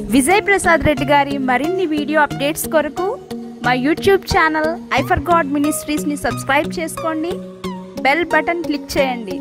విజయ్ ప్రసాద్ రెడ్డి గారి మరిన్ని video updates కొరకు మా యూట్యూబ్ ఛానల్ ఐఫర్ గాడ్ మినిస్ట్రీస్ని సబ్స్క్రైబ్ చేసుకోండి బెల్ బటన్ క్లిక్ చేయండి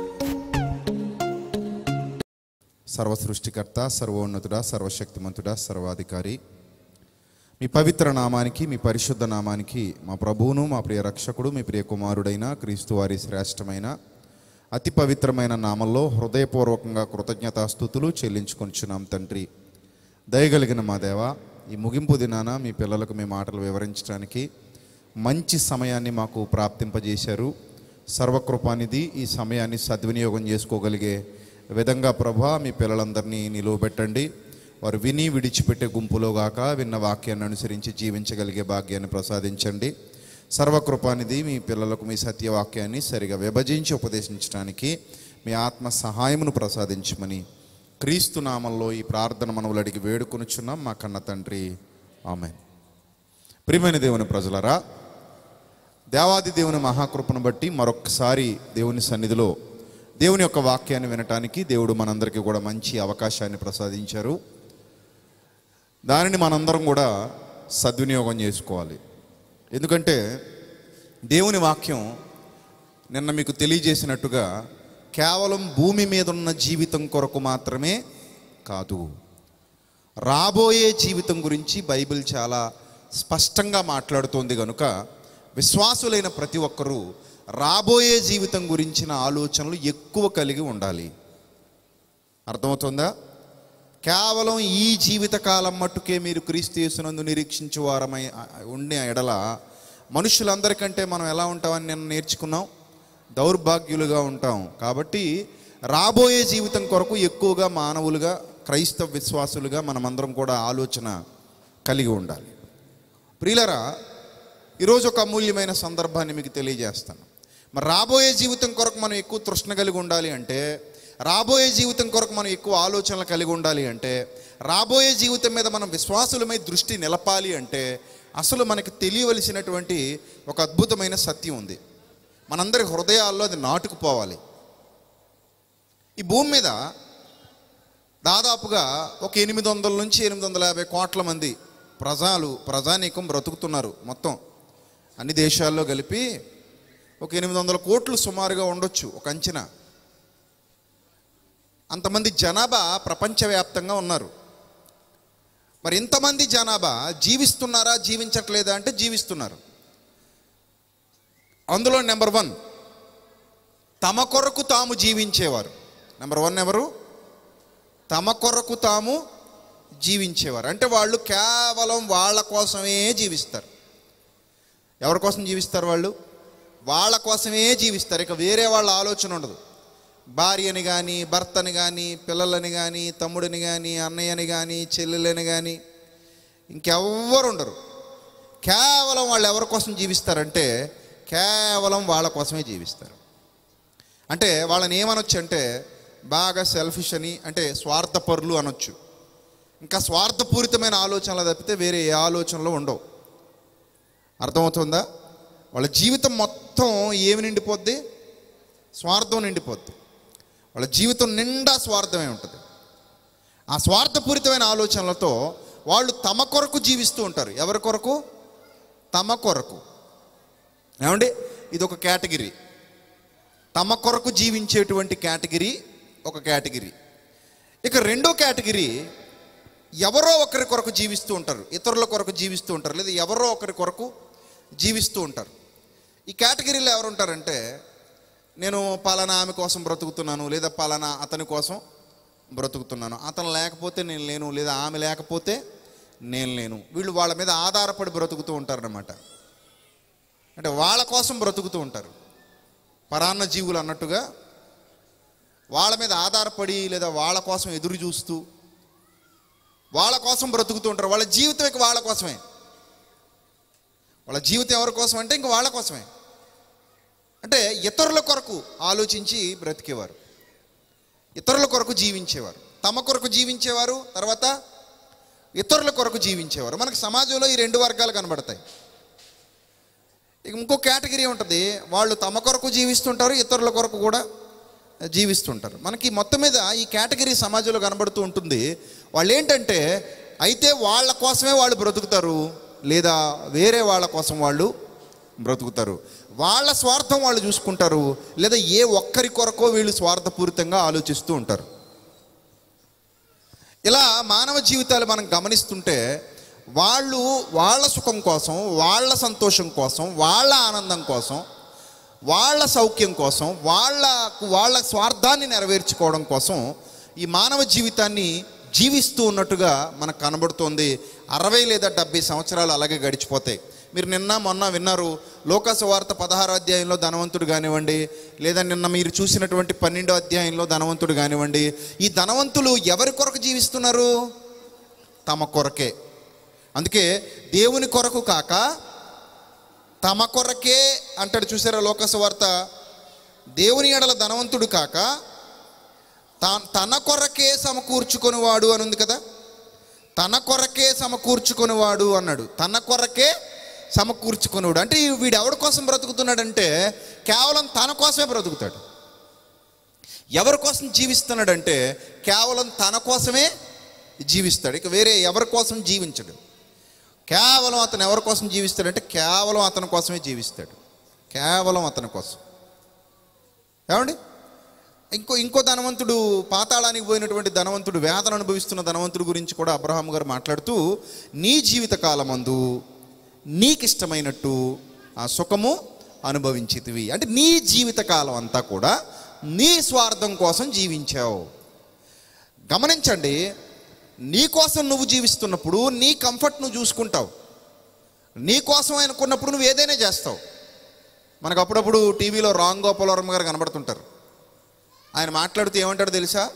సర్వ సృష్టికర్త సర్వోన్నతుడా సర్వశక్తిమంతుడా సర్వాధికారి మీ పవిత్ర నామానికి మీ పరిశుద్ధ నామానికి మా ప్రభువును మా ప్రియ రక్షకుడు మీ ప్రియ కుమారుడైన క్రీస్తు వారి శ్రేష్టమైన అతి పవిత్రమైన నామంలో హృదయపూర్వకంగా కృతజ్ఞతాస్థుతులు చెల్లించుకొంచున్నాం తండ్రి దయగలిగిన మా దేవ ఈ ముగింపు దినాన మీ పిల్లలకు మీ మాటలు వివరించడానికి మంచి సమయాన్ని మాకు ప్రాప్తింపజేశారు సర్వకృపానిధి ఈ సమయాన్ని సద్వినియోగం చేసుకోగలిగే విధంగా ప్రభా మీ పిల్లలందరినీ నిలువబెట్టండి వారు విని విడిచిపెట్టే గుంపులో గాక విన్న వాక్యాన్ని అనుసరించి జీవించగలిగే భాగ్యాన్ని ప్రసాదించండి సర్వకృపానిధి మీ పిల్లలకు మీ సత్యవాక్యాన్ని సరిగా విభజించి ఉపదేశించడానికి మీ ఆత్మ సహాయమును ప్రసాదించమని క్రీస్తు నామంలో ఈ ప్రార్థన మనవులు అడిగి వేడుకొనుచున్నాం మా కన్న తండ్రి ఆమె ప్రియమైన దేవుని ప్రజలరా దేవాది దేవుని మహాకృపను బట్టి మరొకసారి దేవుని సన్నిధిలో దేవుని యొక్క వాక్యాన్ని వినటానికి దేవుడు మనందరికీ కూడా మంచి అవకాశాన్ని ప్రసాదించారు దానిని మనందరం కూడా సద్వినియోగం చేసుకోవాలి ఎందుకంటే దేవుని వాక్యం నిన్న మీకు తెలియజేసినట్టుగా కేవలం భూమి మీద ఉన్న జీవితం కొరకు మాత్రమే కాదు రాబోయే జీవితం గురించి బైబిల్ చాలా స్పష్టంగా మాట్లాడుతోంది కనుక విశ్వాసులైన ప్రతి ఒక్కరూ రాబోయే జీవితం గురించిన ఆలోచనలు ఎక్కువ కలిగి ఉండాలి అర్థమవుతుందా కేవలం ఈ జీవితకాలం మట్టుకే మీరు క్రీస్తు యేసునందు నిరీక్షించు వారమై ఉండే ఎడల మనుషులందరికంటే మనం ఎలా ఉంటామని నేను నేర్చుకున్నాం దౌర్భాగ్యులుగా ఉంటాం కాబట్టి రాబోయే జీవితం కొరకు ఎక్కువగా మానవులుగా క్రైస్తవ విశ్వాసులుగా మనమందరం కూడా ఆలోచన కలిగి ఉండాలి ప్రియులరా ఈరోజు ఒక అమూల్యమైన సందర్భాన్ని మీకు తెలియజేస్తాను మరి రాబోయే జీవితం కొరకు మనం ఎక్కువ తృష్ణ కలిగి ఉండాలి అంటే రాబోయే జీవితం కొరకు మనం ఎక్కువ ఆలోచనలు కలిగి ఉండాలి అంటే రాబోయే జీవితం మీద మనం విశ్వాసులమై దృష్టి నిలపాలి అంటే అసలు మనకి తెలియవలసినటువంటి ఒక అద్భుతమైన సత్యం ఉంది మనందరి హృదయాల్లో అది నాటుకుపోవాలి ఈ భూమి మీద దాదాపుగా ఒక ఎనిమిది వందల నుంచి ఎనిమిది వందల యాభై కోట్ల మంది ప్రజలు ప్రజానీకం బ్రతుకుతున్నారు మొత్తం అన్ని దేశాల్లో కలిపి ఒక ఎనిమిది వందల కోట్లు సుమారుగా ఉండొచ్చు ఒక అంచనా అంతమంది జనాభా ప్రపంచవ్యాప్తంగా ఉన్నారు మరి ఇంతమంది జనాభా జీవిస్తున్నారా జీవించట్లేదా అంటే జీవిస్తున్నారు అందులో నెంబర్ వన్ తమ కొరకు తాము జీవించేవారు నెంబర్ వన్ ఎవరు తమ కొరకు తాము జీవించేవారు అంటే వాళ్ళు కేవలం వాళ్ళ కోసమే జీవిస్తారు ఎవరి కోసం జీవిస్తారు వాళ్ళు వాళ్ళ కోసమే జీవిస్తారు ఇక వేరే వాళ్ళ ఆలోచన ఉండదు భార్యని కానీ భర్తని కానీ పిల్లలని కానీ తమ్ముడిని కానీ అన్నయ్యని కానీ చెల్లెలని కానీ ఇంకెవ్వరు ఉండరు కేవలం వాళ్ళు ఎవరి కోసం జీవిస్తారంటే కేవలం వాళ్ళ కోసమే జీవిస్తారు అంటే వాళ్ళని ఏమనొచ్చు అంటే బాగా సెల్ఫిష్ అని అంటే స్వార్థపరులు అనొచ్చు ఇంకా స్వార్థపూరితమైన ఆలోచనలు తప్పితే వేరే ఏ ఆలోచనలు ఉండవు అర్థమవుతుందా వాళ్ళ జీవితం మొత్తం ఏమి నిండిపోద్ది స్వార్థం నిండిపోద్ది వాళ్ళ జీవితం నిండా స్వార్థమే ఉంటుంది ఆ స్వార్థపూరితమైన ఆలోచనలతో వాళ్ళు తమ కొరకు జీవిస్తూ ఉంటారు ఎవరి కొరకు తమ కొరకు ఏమండి ఇది ఒక కేటగిరీ తమ కొరకు జీవించేటువంటి కేటగిరీ ఒక కేటగిరీ ఇక రెండో కేటగిరీ ఎవరో ఒకరి కొరకు జీవిస్తూ ఉంటారు ఇతరుల కొరకు జీవిస్తూ ఉంటారు లేదా ఎవరో ఒకరి కొరకు జీవిస్తూ ఉంటారు ఈ కేటగిరీలో ఎవరు ఉంటారంటే నేను పలానా ఆమె కోసం బ్రతుకుతున్నాను లేదా పలానా అతని కోసం బ్రతుకుతున్నాను అతను లేకపోతే నేను లేను లేదా ఆమె లేకపోతే నేను లేను వీళ్ళు వాళ్ళ మీద ఆధారపడి బ్రతుకుతూ ఉంటారన్నమాట అంటే వాళ్ళ కోసం బ్రతుకుతూ ఉంటారు పరాన్న జీవులు అన్నట్టుగా వాళ్ళ మీద ఆధారపడి లేదా వాళ్ళ కోసం ఎదురు చూస్తూ వాళ్ళ కోసం బ్రతుకుతూ ఉంటారు వాళ్ళ జీవితం ఇక వాళ్ళ కోసమే వాళ్ళ జీవితం ఎవరి కోసం అంటే ఇంక వాళ్ళ కోసమే అంటే ఇతరుల కొరకు ఆలోచించి బ్రతికేవారు ఇతరుల కొరకు జీవించేవారు తమ కొరకు జీవించేవారు తర్వాత ఇతరుల కొరకు జీవించేవారు మనకు సమాజంలో ఈ రెండు వర్గాలు కనబడతాయి ఇక ఇంకో కేటగిరీ ఉంటుంది వాళ్ళు తమ కొరకు జీవిస్తుంటారు ఇతరుల కొరకు కూడా జీవిస్తుంటారు మనకి మొత్తం మీద ఈ కేటగిరీ సమాజంలో కనబడుతూ ఉంటుంది వాళ్ళు ఏంటంటే అయితే వాళ్ళ కోసమే వాళ్ళు బ్రతుకుతారు లేదా వేరే వాళ్ళ కోసం వాళ్ళు బ్రతుకుతారు వాళ్ళ స్వార్థం వాళ్ళు చూసుకుంటారు లేదా ఏ ఒక్కరి కొరకో వీళ్ళు స్వార్థపూరితంగా ఆలోచిస్తూ ఉంటారు ఇలా మానవ జీవితాలు మనం గమనిస్తుంటే వాళ్ళు వాళ్ళ సుఖం కోసం వాళ్ళ సంతోషం కోసం వాళ్ళ ఆనందం కోసం వాళ్ళ సౌఖ్యం కోసం వాళ్ళకు వాళ్ళ స్వార్థాన్ని నెరవేర్చుకోవడం కోసం ఈ మానవ జీవితాన్ని జీవిస్తూ ఉన్నట్టుగా మనకు కనబడుతోంది అరవై లేదా డెబ్బై సంవత్సరాలు అలాగే గడిచిపోతాయి మీరు నిన్న మొన్న విన్నారు లోకాసు వార్త పదహారో అధ్యాయంలో ధనవంతుడు కానివ్వండి లేదా నిన్న మీరు చూసినటువంటి పన్నెండో అధ్యాయంలో ధనవంతుడు కానివ్వండి ఈ ధనవంతులు ఎవరి కొరకు జీవిస్తున్నారు తమ కొరకే అందుకే దేవుని కొరకు కాక తమ కొరకే అంటాడు చూసారా లోకసు వార్త దేవుని ఎడల ధనవంతుడు కాక తా- తన కొరకే సమకూర్చుకొనివాడు అని ఉంది కదా తన కొరకే సమకూర్చుకొనివాడు అన్నాడు తన కొరకే సమకూర్చుకొనివాడు అంటే ఈ వీడు ఎవరి కోసం బ్రతుకుతున్నాడంటే కేవలం తన కోసమే బ్రతుకుతాడు ఎవరి కోసం జీవిస్తున్నాడంటే కేవలం తన కోసమే జీవిస్తాడు ఇక వేరే ఎవరి కోసం జీవించడు కేవలం అతను ఎవరి కోసం జీవిస్తాడంటే కేవలం అతని కోసమే జీవిస్తాడు కేవలం అతని కోసం ఏమండి ఇంకో ఇంకో ధనవంతుడు పాతాళానికి పోయినటువంటి ధనవంతుడు వేదన అనుభవిస్తున్న ధనవంతుడి గురించి కూడా అబ్రహాం గారు మాట్లాడుతూ నీ జీవిత కాలమందు నీకిష్టమైనట్టు ఆ సుఖము అనుభవించితివి అంటే నీ జీవిత కాలం అంతా కూడా నీ స్వార్థం కోసం జీవించావు గమనించండి నీ కోసం నువ్వు జీవిస్తున్నప్పుడు నీ కంఫర్ట్ నువ్వు చూసుకుంటావు నీ కోసం అనుకున్నప్పుడు నువ్వు ఏదైనా చేస్తావు మనకు అప్పుడప్పుడు టీవీలో రామ్ గోపాలవరం గారు కనబడుతుంటారు ఆయన మాట్లాడుతూ ఏమంటాడు తెలుసా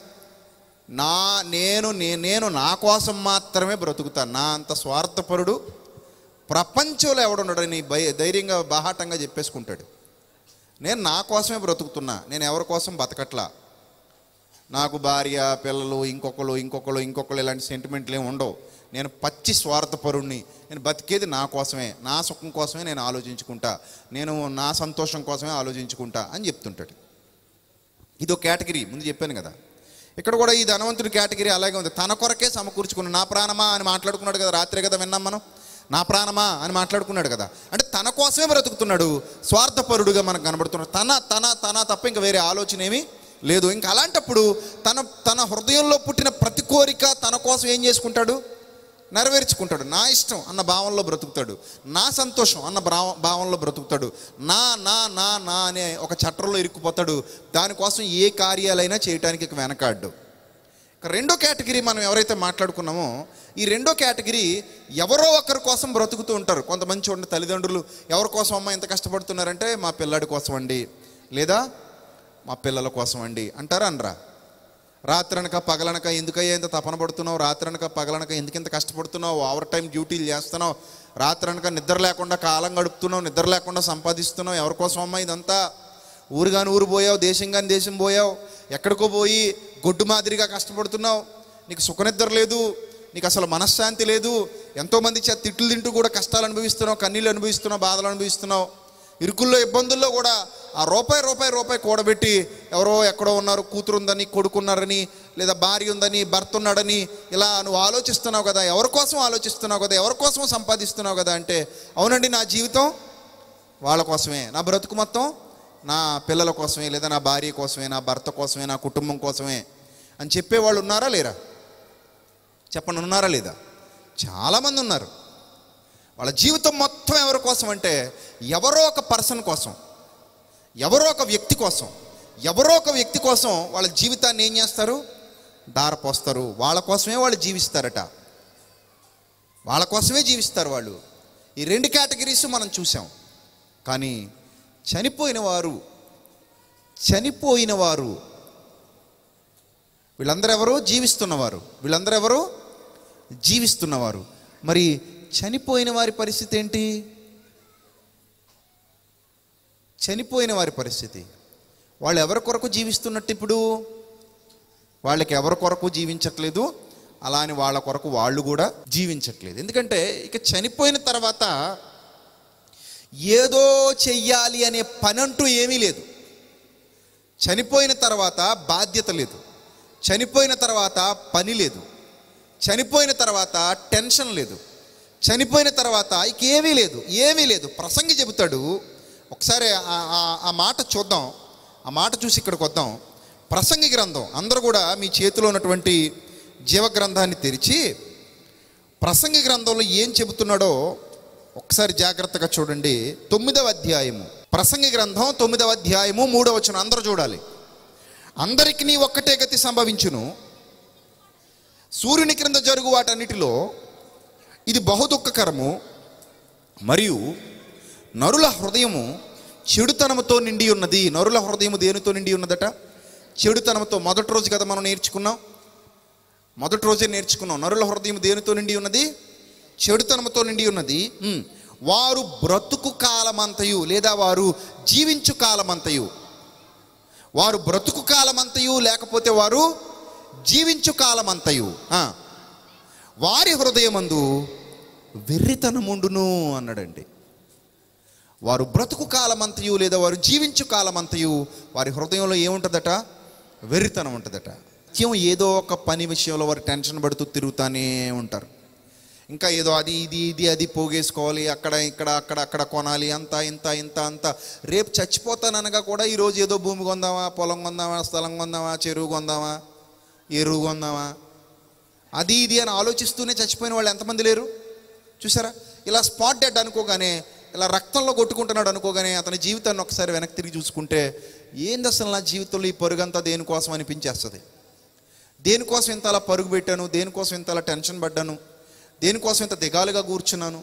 నా నేను నే- నేను నా కోసం మాత్రమే బ్రతుకుతాను నా అంత స్వార్థపరుడు ప్రపంచంలో ఎవడున్నాడని భయ ధైర్యంగా బాహాటంగా చెప్పేసుకుంటాడు నేను నా కోసమే బ్రతుకుతున్నా నేను ఎవరి కోసం బతకట్లా నాకు భార్య పిల్లలు ఇంకొకరు ఇంకొకరు ఇంకొకరు ఇలాంటి సెంటిమెంట్లు ఏమి ఉండవు నేను పచ్చి స్వార్థపరుణ్ణి నేను బతికేది నా కోసమే నా సుఖం కోసమే నేను ఆలోచించుకుంటా నేను నా సంతోషం కోసమే ఆలోచించుకుంటా అని చెప్తుంటాడు ఇదో కేటగిరీ ముందు చెప్పాను కదా ఇక్కడ కూడా ఈ ధనవంతుడి కేటగిరీ అలాగే ఉంది తన కొరకే సమకూర్చుకున్నాడు నా ప్రాణమా అని మాట్లాడుకున్నాడు కదా రాత్రే కదా విన్నాం మనం నా ప్రాణమా అని మాట్లాడుకున్నాడు కదా అంటే తన కోసమే బ్రతుకుతున్నాడు స్వార్థపరుడుగా మనకు కనబడుతున్నాడు తన తన తన తప్ప ఇంకా వేరే ఆలోచన ఏమీ లేదు ఇంకా అలాంటప్పుడు తన తన హృదయంలో పుట్టిన ప్రతి కోరిక తన కోసం ఏం చేసుకుంటాడు నెరవేర్చుకుంటాడు నా ఇష్టం అన్న భావంలో బ్రతుకుతాడు నా సంతోషం అన్న భావ భావంలో బ్రతుకుతాడు నా నా నా నా అనే ఒక చట్టంలో ఇరుక్కుపోతాడు దానికోసం ఏ కార్యాలైనా చేయటానికి ఇక వెనకాడ్డు ఇక రెండో కేటగిరీ మనం ఎవరైతే మాట్లాడుకున్నామో ఈ రెండో కేటగిరీ ఎవరో ఒకరి కోసం బ్రతుకుతూ ఉంటారు కొంతమంది చూడండి తల్లిదండ్రులు ఎవరి కోసం అమ్మ ఎంత కష్టపడుతున్నారంటే మా పిల్లాడి కోసం అండి లేదా మా పిల్లల కోసం అండి అంటారా అనరా రాత్రనక పగలనక ఎందుకయ్యా ఇంత తపన పడుతున్నావు రాత్రనక పగలనక ఎందుకు ఇంత కష్టపడుతున్నావు ఓవర్ టైం డ్యూటీలు చేస్తున్నావు రాత్రనక నిద్ర లేకుండా కాలం గడుపుతున్నావు నిద్ర లేకుండా సంపాదిస్తున్నావు ఎవరి కోసం అమ్మా ఇదంతా ఊరు కాని ఊరు పోయావు దేశం కాని దేశం పోయావు ఎక్కడికో పోయి గొడ్డు మాదిరిగా కష్టపడుతున్నావు నీకు సుఖనిద్ర లేదు నీకు అసలు మనశ్శాంతి లేదు ఎంతోమంది చేత తిట్లు తింటూ కూడా కష్టాలు అనుభవిస్తున్నావు కన్నీళ్ళు అనుభవిస్తున్నావు బాధలు అనుభవిస్తున్నావు ఇరుకుల్లో ఇబ్బందుల్లో కూడా ఆ రూపాయి రూపాయి రూపాయి కూడబెట్టి ఎవరో ఎక్కడో ఉన్నారు కూతురు ఉందని కొడుకున్నారని లేదా భార్య ఉందని భర్త ఉన్నాడని ఇలా నువ్వు ఆలోచిస్తున్నావు కదా ఎవరి కోసం ఆలోచిస్తున్నావు కదా ఎవరి కోసం సంపాదిస్తున్నావు కదా అంటే అవునండి నా జీవితం వాళ్ళ కోసమే నా బ్రతుకు మొత్తం నా పిల్లల కోసమే లేదా నా భార్య కోసమే నా భర్త కోసమే నా కుటుంబం కోసమే అని చెప్పేవాళ్ళు ఉన్నారా లేరా చెప్పండి ఉన్నారా లేదా చాలామంది ఉన్నారు వాళ్ళ జీవితం మొత్తం ఎవరి కోసం అంటే ఎవరో ఒక పర్సన్ కోసం ఎవరో ఒక వ్యక్తి కోసం ఎవరో ఒక వ్యక్తి కోసం వాళ్ళ జీవితాన్ని ఏం చేస్తారు దారపోస్తారు వాళ్ళ కోసమే వాళ్ళు జీవిస్తారట వాళ్ళ కోసమే జీవిస్తారు వాళ్ళు ఈ రెండు కేటగిరీస్ మనం చూసాం కానీ చనిపోయిన వారు చనిపోయిన వారు వీళ్ళందరూ ఎవరు జీవిస్తున్నవారు వీళ్ళందరూ ఎవరు జీవిస్తున్నవారు మరి చనిపోయిన వారి పరిస్థితి ఏంటి చనిపోయిన వారి పరిస్థితి వాళ్ళు ఎవరి కొరకు జీవిస్తున్నట్టు ఇప్పుడు వాళ్ళకి ఎవరి కొరకు జీవించట్లేదు అలా అని వాళ్ళ కొరకు వాళ్ళు కూడా జీవించట్లేదు ఎందుకంటే ఇక చనిపోయిన తర్వాత ఏదో చెయ్యాలి అనే పని అంటూ ఏమీ లేదు చనిపోయిన తర్వాత బాధ్యత లేదు చనిపోయిన తర్వాత పని లేదు చనిపోయిన తర్వాత టెన్షన్ లేదు చనిపోయిన తర్వాత ఇంకేమీ లేదు ఏమీ లేదు ప్రసంగి చెబుతాడు ఒకసారి ఆ- ఆ- ఆ మాట చూద్దాం ఆ మాట చూసి ఇక్కడికి వద్దాం ప్రసంగి గ్రంథం అందరూ కూడా మీ చేతిలో ఉన్నటువంటి జీవ గ్రంథాన్ని తెరిచి ప్రసంగి గ్రంథంలో ఏం చెబుతున్నాడో ఒకసారి జాగ్రత్తగా చూడండి తొమ్మిదవ అధ్యాయము ప్రసంగి గ్రంథం తొమ్మిదవ అధ్యాయము మూడవ వచనం అందరూ చూడాలి అందరికి నీ ఒక్కటే గతి సంభవించును సూర్యుని క్రింద జరుగు వాటన్నిటిలో ఇది బహు దుఃఖకరము మరియు నరుల హృదయము చెడుతనముతో నిండి ఉన్నది నరుల హృదయము దేనితో నిండి ఉన్నదట చెడుతనంతో మొదటి రోజు కదా మనం నేర్చుకున్నాం మొదటి రోజే నేర్చుకున్నాం నరుల హృదయం దేనితో నిండి ఉన్నది చెడుతనముతో నిండి ఉన్నది ఉమ్. వారు బ్రతుకు కాలమంతయు లేదా వారు జీవించు కాలమంతయు వారు బ్రతుకు కాలమంతయు లేకపోతే వారు జీవించు కాలమంతయు ఆ. వారి హృదయమందు వెర్రితనముండును అన్నాడండి వారు బ్రతుకు కాలమంతయు లేదా వారు జీవించు కాలమంతయు వారి హృదయంలో ఏముంటుందట వెర్రితనం ఉంటుందట నిత్యం ఏదో ఒక పని విషయంలో వారు టెన్షన్ పడుతూ తిరుగుతానే ఉంటారు ఇంకా ఏదో అది ఇది ఇది అది పోగేసుకోవాలి అక్కడ ఇక్కడ అక్కడ అక్కడ కొనాలి అంత ఇంత ఇంత అంత రేపు చచ్చిపోతాననగా కూడా ఈరోజు ఏదో భూమి కొందామా పొలం కొందామా స్థలం కొందామా చెరువు కొందామా ఎరువు కొందామా అది ఇది అని ఆలోచిస్తూనే చచ్చిపోయిన వాళ్ళు ఎంతమంది లేరు చూసారా ఇలా స్పాట్ డెడ్ అనుకోగానే ఇలా రక్తంలో కొట్టుకుంటున్నాడు అనుకోగానే అతని జీవితాన్ని ఒకసారి వెనక్కి తిరిగి చూసుకుంటే ఏంది అసలు నా జీవితంలో ఈ పరుగంతా దేనికోసం అనిపించేస్తుంది దేనికోసం ఇంత అలా పరుగు పెట్టాను దేనికోసం ఇంత అలా టెన్షన్ పడ్డాను దేనికోసం ఇంత దిగాలుగా కూర్చున్నాను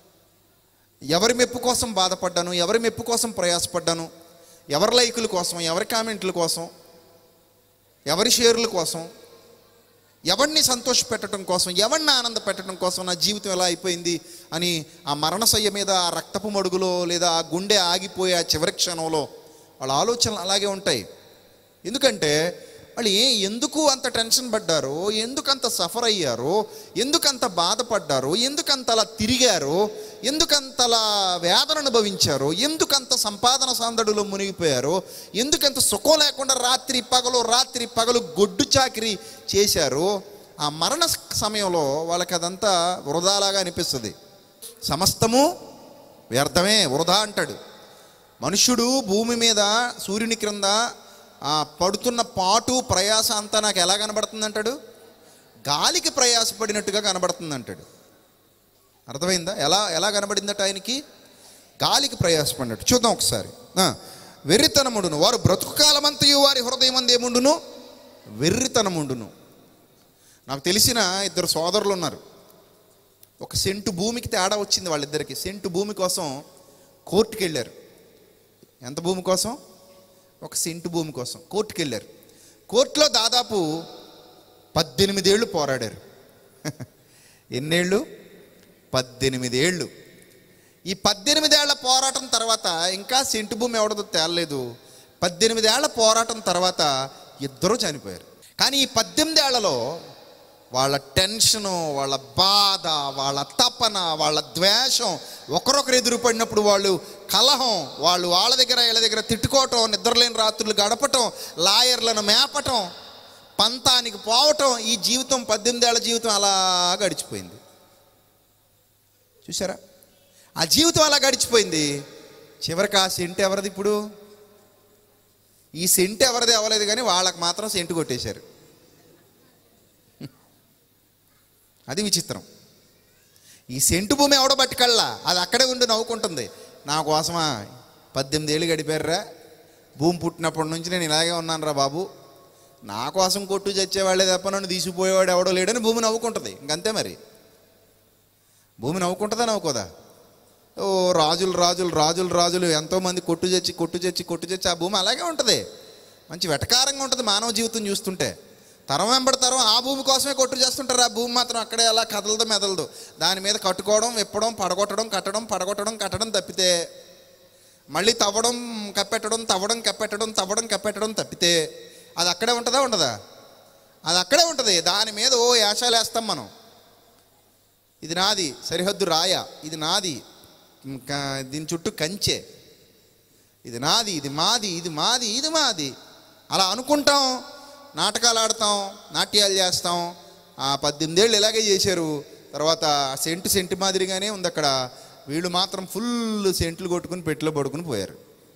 ఎవరి మెప్పు కోసం బాధపడ్డాను ఎవరి మెప్పు కోసం ప్రయాసపడ్డాను ఎవరి లైకుల కోసం ఎవరి కామెంట్ల కోసం ఎవరి షేర్ల కోసం ఎవరిని సంతోష పెట్టడం కోసం ఎవరిని ఆనంద పెట్టడం కోసం నా జీవితం ఎలా అయిపోయింది అని ఆ మరణశయ్య మీద ఆ రక్తపు మడుగులో లేదా ఆ గుండె ఆగిపోయే ఆ చివరి క్షణంలో వాళ్ళ ఆలోచనలు అలాగే ఉంటాయి ఎందుకంటే వాళ్ళు ఏ ఎందుకు అంత టెన్షన్ పడ్డారో ఎందుకు అంత సఫర్ అయ్యారో ఎందుకు అంత బాధపడ్డారో ఎందుకు అంత అలా తిరిగారో ఎందుకు అంతలా వేదన అనుభవించారో ఎందుకు అంత సంపాదన సాందడులో మునిగిపోయారో ఎందుకు అంత సుఖం లేకుండా రాత్రి పగలు రాత్రి పగలు గొడ్డు చాకిరి చేశారో ఆ మరణ సమయంలో వాళ్ళకి అదంతా వృధాలాగా అనిపిస్తుంది సమస్తము వ్యర్థమే వృధా అంటాడు మనుష్యుడు భూమి మీద సూర్యుని క్రింద ఆ, పడుతున్న పాటు ప్రయాస అంతా నాకు ఎలా కనబడుతుంది అంటాడు గాలికి ప్రయాసపడినట్టుగా కనబడుతుంది అంటాడు అర్థమైందా ఎలా ఎలా కనబడిందట ఆయనకి గాలికి ప్రయాసపడినట్టు చూద్దాం ఒకసారి ఆ, వెర్రితనముండును వారు బ్రతుకు కాలమంతయు వారి హృదయం అందు ఏముండును వెర్రితనముండును నాకు తెలిసిన ఇద్దరు సోదరులు ఉన్నారు ఒక సెంటు భూమికి తేడా వచ్చింది వాళ్ళిద్దరికి సెంటు భూమి కోసం కోర్టుకి వెళ్ళారు ఎంత భూమి కోసం ఒక సెంటు భూమి కోసం కోర్టుకి వెళ్ళారు కోర్టులో దాదాపు పద్దెనిమిదేళ్ళు పోరాడారు ఎన్నేళ్ళు పద్దెనిమిదేళ్ళు ఈ పద్దెనిమిదేళ్ల పోరాటం తర్వాత ఇంకా సెంటు భూమి ఎవడదో తేలలేదు పద్దెనిమిదేళ్ల పోరాటం తర్వాత ఇద్దరూ చనిపోయారు కానీ ఈ పద్దెనిమిదేళ్లలో వాళ్ళ టెన్షను వాళ్ళ బాధ వాళ్ళ తపన వాళ్ళ ద్వేషం ఒకరొకరు ఎదురుపడినప్పుడు వాళ్ళు కలహం వాళ్ళు వాళ్ళ దగ్గర వీళ్ళ దగ్గర తిట్టుకోవటం నిద్రలేని రాత్రులు గడపటం లాయర్లను మేపటం పంతానికి పోవటం ఈ జీవితం పద్దెనిమిదేళ్ల జీవితం అలా గడిచిపోయింది చూసారా ఆ జీవితం అలా గడిచిపోయింది చివరికి ఆ సెంట్ ఎవరిది ఇప్పుడు ఈ సెంట్ ఎవరిది అవ్వలేదు కానీ వాళ్ళకి మాత్రం సెంటు కొట్టేశారు అది విచిత్రం ఈ సెంటు భూమి ఎవడో పట్టుకెళ్ళా అది అక్కడే ఉండి నవ్వుకుంటుంది నా కోసమా పద్దెనిమిది ఏళ్ళు గడిపారురా భూమి పుట్టినప్పటి నుంచి నేను ఇలాగే ఉన్నాను రా బాబు నా కోసం కొట్టు చచ్చేవాళ్ళే తప్ప నన్ను తీసిపోయేవాడు ఎవడో లేడని భూమి నవ్వుకుంటుంది ఇంకంతే మరి భూమి నవ్వుకుంటుందా నవ్వుకోదా ఓ రాజులు రాజులు రాజులు రాజులు ఎంతోమంది కొట్టు చచ్చి కొట్టు చచ్చి కొట్టు చచ్చి ఆ భూమి అలాగే ఉంటుంది మంచి వెటకారంగా ఉంటుంది మానవ జీవితం చూస్తుంటే తరం వెంబడి తరం ఆ భూమి కోసమే కొట్టు చేస్తుంటారు ఆ భూమి మాత్రం అక్కడే అలా కదలదు మెదలదు దాని మీద కట్టుకోవడం విప్పడం పడగొట్టడం కట్టడం పడగొట్టడం కట్టడం తప్పితే మళ్ళీ తవ్వడం కప్పెట్టడం తవ్వడం కప్పెట్టడం తవ్వడం కప్పెట్టడం తప్పితే అది అక్కడే ఉంటుందా ఉండదా అది అక్కడే ఉంటుంది దాని మీద ఓ యాశాలు వేస్తాం మనం ఇది నాది సరిహద్దు రాయ ఇది నాది ఇంకా దీని చుట్టూ కంచె ఇది నాది ఇది మాది ఇది మాది ఇది మాది అలా అనుకుంటాం నాటకాలు ఆడతాం నాట్యాలు చేస్తాం ఆ పద్దెనిమిదేళ్ళు ఇలాగే చేశారు తర్వాత సెంటు సెంటు మాదిరిగానే ఉంది అక్కడ వీళ్ళు మాత్రం ఫుల్ సెంట్లు కొట్టుకుని పెట్టిలో పడుకుని పోయారు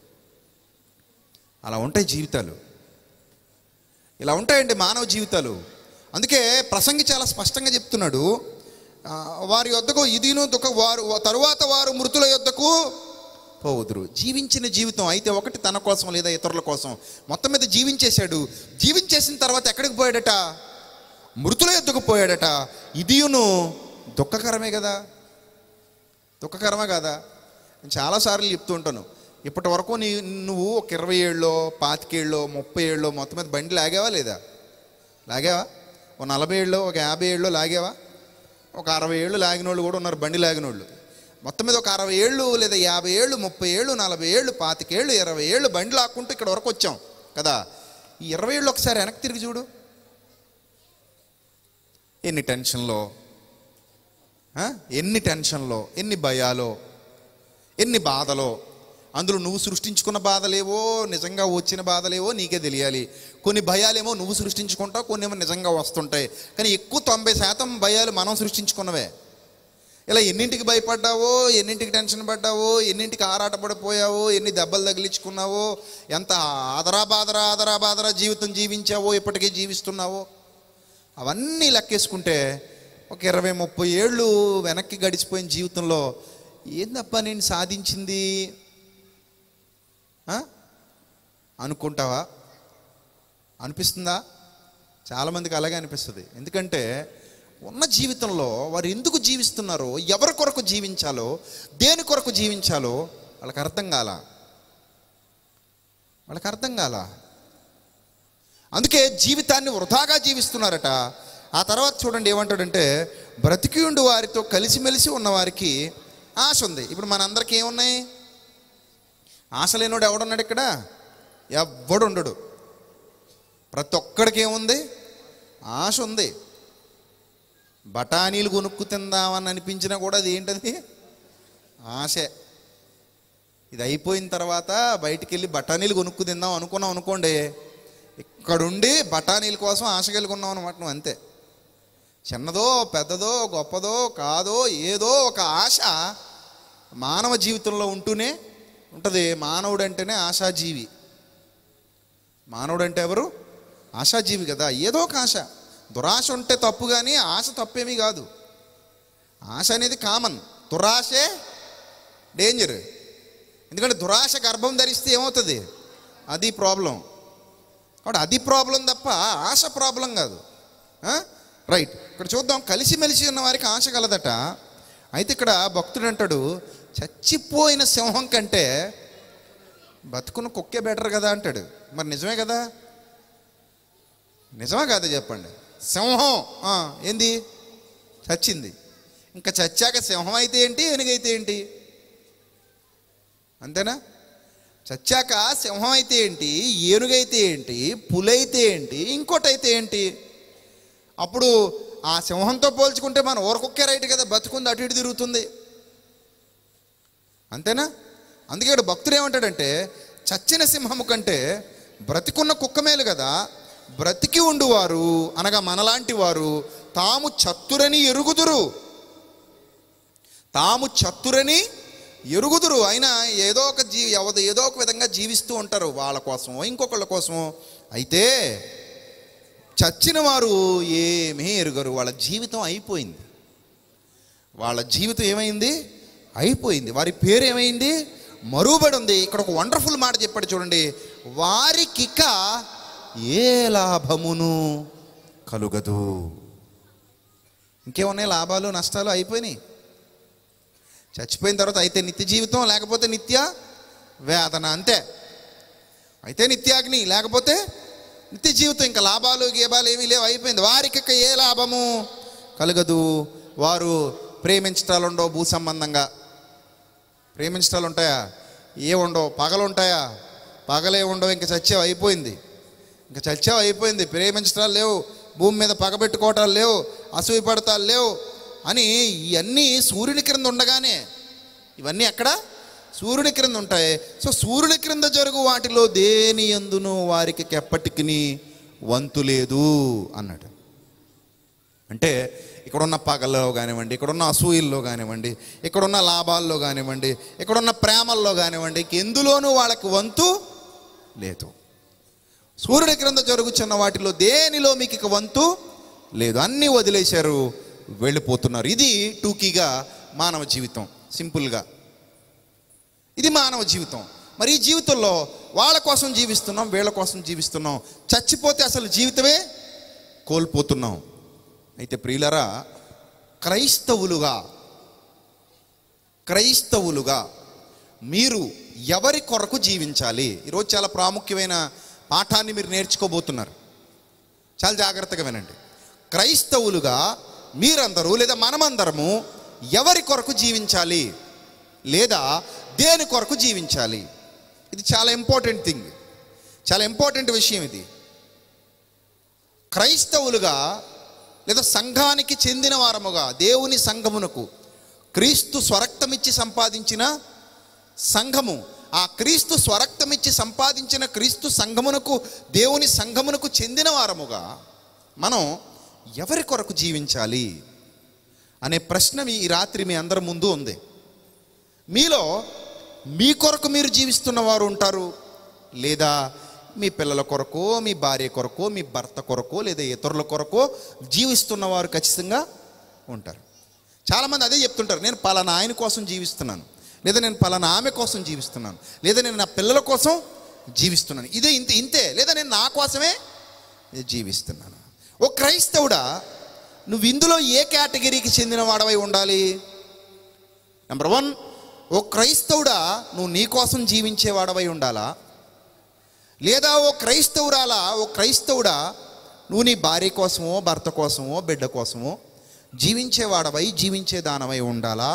అలా ఉంటాయి జీవితాలు ఇలా ఉంటాయండి మానవ జీవితాలు అందుకే ప్రసంగి చాలా స్పష్టంగా చెప్తున్నాడు ఆ, వారి యొద్దకు ఇదిను దుఃఖ వారు తరువాత వారు మృతుల యొద్దకు పోవుదురు జీవించిన జీవితం అయితే ఒకటి తన కోసం లేదా ఇతరుల కోసం మొత్తం మీద జీవించేశాడు జీవించేసిన తర్వాత ఎక్కడికి పోయాడట మృతుల యొద్దకు పోయాడట ఇదియును దుఃఖకరమే కదా దుఃఖకరమే కదా నేను చాలాసార్లు చెప్తూ ఉంటాను ఇప్పటి వరకు నీ నువ్వు ఒక ఇరవై ఏళ్ళలో పాతికేళ్ళలో ముప్పై ఏళ్ళలో మొత్తం మీద బండి లాగావా లేదా లాగావా ఒక నలభై ఏళ్ళలో ఒక యాభై ఏళ్ళలో లాగావా ఒక అరవై ఏళ్ళు లాగిన వాళ్ళు కూడా ఉన్నారు బండి లాగిన వాళ్ళు మొత్తం మీద ఒక అరవై ఏళ్ళు లేదా యాభై ఏళ్ళు ముప్పై ఏళ్ళు నలభై ఏళ్ళు పాతికేళ్ళు ఇరవై ఏళ్ళు బండి లాక్కుంటూ ఇక్కడ వరకు వచ్చాం కదా ఈ ఇరవై ఏళ్ళు ఒకసారి వెనక్కి తిరిగి చూడు ఎన్ని టెన్షన్లో ఆ? ఎన్ని టెన్షన్లో ఎన్ని భయాలో ఎన్ని బాధలో అందులో నువ్వు సృష్టించుకున్న బాధలేవో నిజంగా వచ్చిన బాధలేవో నీకే తెలియాలి కొన్ని భయాలేమో నువ్వు సృష్టించుకుంటావు కొన్ని ఏమో నిజంగా వస్తుంటాయి కానీ ఎక్కువ తొంభై శాతం భయాలు మనం సృష్టించుకున్నవే ఇలా ఎన్నింటికి భయపడ్డావో ఎన్నింటికి టెన్షన్ పడ్డావో ఎన్నింటికి ఆరాటపడిపోయావో ఎన్ని దెబ్బలు తగిలించుకున్నావో ఎంత ఆదరా బాదరా ఆదరా బాదరా జీవితం జీవించావో ఇప్పటికీ జీవిస్తున్నావో అవన్నీ లెక్కేసుకుంటే ఒక ఇరవై ముప్పై ఏళ్ళు వెనక్కి గడిచిపోయిన జీవితంలో ఏందప్పా నేను సాధించింది ఆ? అనుకుంటావా అనిపిస్తుందా చాలామందికి అలాగే అనిపిస్తుంది ఎందుకంటే ఉన్న జీవితంలో వారు ఎందుకు జీవిస్తున్నారో ఎవరి కొరకు జీవించాలో దేని కొరకు జీవించాలో వాళ్ళకి అర్థం కాల వాళ్ళకి అర్థం కాల అందుకే జీవితాన్ని వృధాగా జీవిస్తున్నారట ఆ తర్వాత చూడండి ఏమంటాడంటే బ్రతికి ఉండు వారితో కలిసిమెలిసి ఉన్న వారికి ఆశ ఉంది ఇప్పుడు మనందరికీ ఏమున్నాయి ఆశ లేనోడు ఎవడున్నాడు ఇక్కడ ఎవ్వడు ఉండడు ప్రతి ఒక్కడికి ఏముంది ఆశ ఉంది బఠానీలు కొనుక్కు తిందామని అనిపించినా కూడా అది ఏంటది ఆశే ఇది అయిపోయిన తర్వాత బయటికి వెళ్ళి బఠానీలు కొనుక్కు తిందాం అనుకున్నాం అనుకోండి ఇక్కడుండి బఠానీల కోసం ఆశ కలిగి ఉన్నాం అనమాట నువ్వు అంతే చిన్నదో పెద్దదో గొప్పదో కాదో ఏదో ఒక ఆశ మానవ జీవితంలో ఉంటూనే ఉంటుంది మానవుడు అంటేనే ఆశాజీవి మానవుడు అంటే ఎవరు ఆశాజీవి కదా ఏదో ఒక ఆశ దురాశ ఉంటే తప్పు కానీ ఆశ తప్పేమీ కాదు ఆశ అనేది కామన్ దురాశే డేంజర్ ఎందుకంటే దురాశ గర్భం ధరిస్తే ఏమవుతుంది అది ప్రాబ్లం కాబట్టి అది ప్రాబ్లం తప్ప ఆశ ప్రాబ్లం కాదు రైట్ ఇక్కడ చూద్దాం కలిసిమెలిసి ఉన్న వారికి ఆశ కలదట అయితే ఇక్కడ భక్తుడు అంటాడు చచ్చిపోయిన సింహం కంటే బతుకున్న కుక్కే బెటర్ కదా అంటాడు మరి నిజమే కదా నిజమే కాదా చెప్పండి సింహం ఆ, ఏంది చచ్చింది ఇంకా చచ్చాక సింహం అయితే ఏంటి ఏనుగైతే ఏంటి అంతేనా చచ్చాక సింహం అయితే ఏంటి ఏనుగైతే ఏంటి పులైతే ఏంటి ఇంకోటైతే ఏంటి అప్పుడు ఆ సింహంతో పోల్చుకుంటే మనం ఊరకొక్కే రైట్ కదా బతుకుంది అటు ఇటు తిరుగుతుంది అంతేనా అందుకే ఇక్కడ భక్తుడు ఏమంటాడంటే చచ్చిన సింహము కంటే బ్రతికున్న కుక్క మేలు కదా బ్రతికి ఉండువారు అనగా మనలాంటి వారు తాము చత్తురని ఎరుగుదురు తాము చత్తురని ఎరుగుదురు అయినా ఏదో ఒక జీ ఎవద ఏదో ఒక విధంగా జీవిస్తూ ఉంటారు వాళ్ళ కోసమో ఇంకొకళ్ళ కోసమో అయితే చచ్చిన వారు ఏమీ ఎరుగరు వాళ్ళ జీవితం అయిపోయింది వాళ్ళ జీవితం ఏమైంది అయిపోయింది వారి పేరు ఏమైంది మరువబడి ఉంది ఇక్కడ ఒక వండర్ఫుల్ మాట చెప్పాడు చూడండి వారికిక ఏ లాభమును కలుగదు ఇంకేమున్నాయి లాభాలు నష్టాలు అయిపోయినాయి చచ్చిపోయిన తర్వాత అయితే నిత్య జీవితం లేకపోతే నిత్య వేదన అంతే అయితే నిత్యాగ్ని లేకపోతే నిత్య జీవితం ఇంకా లాభాలు గీబాలు ఏమీ లేవు అయిపోయింది వారికి ఇక ఏ లాభము కలగదు వారు ప్రేమించటాలు ఉండవు భూ సంబంధంగా ప్రేమించటాలు ఉంటాయా ఏ ఉండవు పగలు ఉంటాయా పగలే ఉండవు ఇంకా చచ్చావు అయిపోయింది ఇంకా చచ్చావు అయిపోయింది ప్రేమించటాలు లేవు భూమి మీద పగబెట్టుకోవటాలు లేవు అసూయ పడతాలు లేవు అని ఇవన్నీ సూర్యుని క్రింద ఉండగానే ఇవన్నీ ఎక్కడ సూర్యుని క్రింద ఉంటాయి సో సూర్యుని క్రింద జరుగు వాటిలో దేని ఎందును వారికి ఎప్పటికి వంతు లేదు అన్నాడు అంటే ఇక్కడున్న పగల్లో కానివ్వండి ఇక్కడున్న అసూయల్లో కానివ్వండి ఇక్కడున్న లాభాల్లో కానివ్వండి ఇక్కడున్న ప్రేమల్లో కానివ్వండి ఎందులోనూ వాళ్ళకి వంతు లేదు సూర్యుడి క్రింద జరుగుతున్న వాటిలో దేనిలో మీకు ఇక వంతు లేదు అన్నీ వదిలేశారు వెళ్ళిపోతున్నారు ఇది టూకీగా మానవ జీవితం సింపుల్గా ఇది మానవ జీవితం మరి ఈ జీవితంలో వాళ్ళ కోసం జీవిస్తున్నాం వీళ్ళ కోసం జీవిస్తున్నాం చచ్చిపోతే అసలు జీవితమే కోల్పోతున్నాం అయితే ప్రియులరా క్రైస్తవులుగా క్రైస్తవులుగా మీరు ఎవరి కొరకు జీవించాలి ఈరోజు చాలా ప్రాముఖ్యమైన పాఠాన్ని మీరు నేర్చుకోబోతున్నారు చాలా జాగ్రత్తగా వినండి క్రైస్తవులుగా మీరందరూ లేదా మనమందరము ఎవరి కొరకు జీవించాలి లేదా దేని కొరకు జీవించాలి ఇది చాలా ఇంపార్టెంట్ థింగ్ చాలా ఇంపార్టెంట్ విషయం ఇది క్రైస్తవులుగా లేదా సంఘానికి చెందిన వారముగా దేవుని సంఘమునకు క్రీస్తు స్వరక్తమిచ్చి సంపాదించిన సంఘము ఆ క్రీస్తు స్వరక్తమిచ్చి సంపాదించిన క్రీస్తు సంఘమునకు దేవుని సంఘమునకు చెందిన వారముగా మనం ఎవరి కొరకు జీవించాలి అనే ప్రశ్న మీ ఈ రాత్రి మీ అందరి ముందు ఉంది మీలో మీ కొరకు మీరు జీవిస్తున్న వారు ఉంటారు లేదా మీ పిల్లల కొరకు మీ భార్య కొరకు మీ భర్త కొరకు లేదా ఇతరుల కొరకు జీవిస్తున్న వారు ఖచ్చితంగా ఉంటారు చాలామంది అదే చెప్తుంటారు నేను పలానా ఆయన కోసం జీవిస్తున్నాను లేదా నేను పలానా ఆమె కోసం జీవిస్తున్నాను లేదా నేను నా పిల్లల కోసం జీవిస్తున్నాను ఇదే ఇంతే ఇంతే లేదా నేను నా కోసమే జీవిస్తున్నాను ఓ క్రైస్తవుడా నువ్వు ఇందులో ఏ కేటగిరీకి చెందిన వాడవై ఉండాలి నెంబర్ వన్ ఓ క్రైస్తవుడా నువ్వు నీ కోసం జీవించేవాడవై ఉండాలా లేదా ఓ క్రైస్తవురాలా ఓ క్రైస్తవుడా నువ్వు నీ భార్య కోసమో భర్త కోసమో బిడ్డ కోసమో జీవించేవాడవై జీవించే దానవై ఉండాలా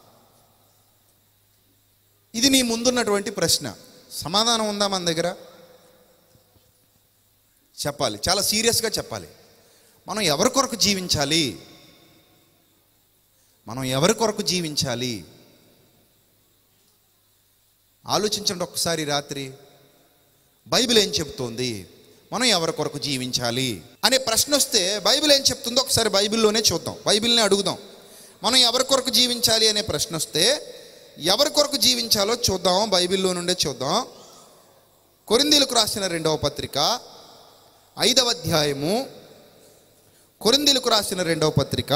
ఇది నీ ముందున్నటువంటి ప్రశ్న సమాధానం ఉందా మన దగ్గర చెప్పాలి చాలా సీరియస్గా చెప్పాలి మనం ఎవరి కొరకు జీవించాలి మనం ఎవరి కొరకు జీవించాలి ఆలోచించండి ఒక్కసారి రాత్రి బైబిల్ ఏం చెప్తోంది మనం ఎవరి కొరకు జీవించాలి అనే ప్రశ్న వస్తే బైబిల్ ఏం చెప్తుందో ఒకసారి బైబిల్లోనే చూద్దాం బైబిల్ని అడుగుదాం మనం ఎవరి కొరకు జీవించాలి అనే ప్రశ్న వస్తే ఎవరి కొరకు జీవించాలో చూద్దాం బైబిల్లో నుండే చూద్దాం కొరిందీలకు రాసిన రెండవ పత్రిక ఐదవ అధ్యాయము కొరిందీలకు రాసిన రెండవ పత్రిక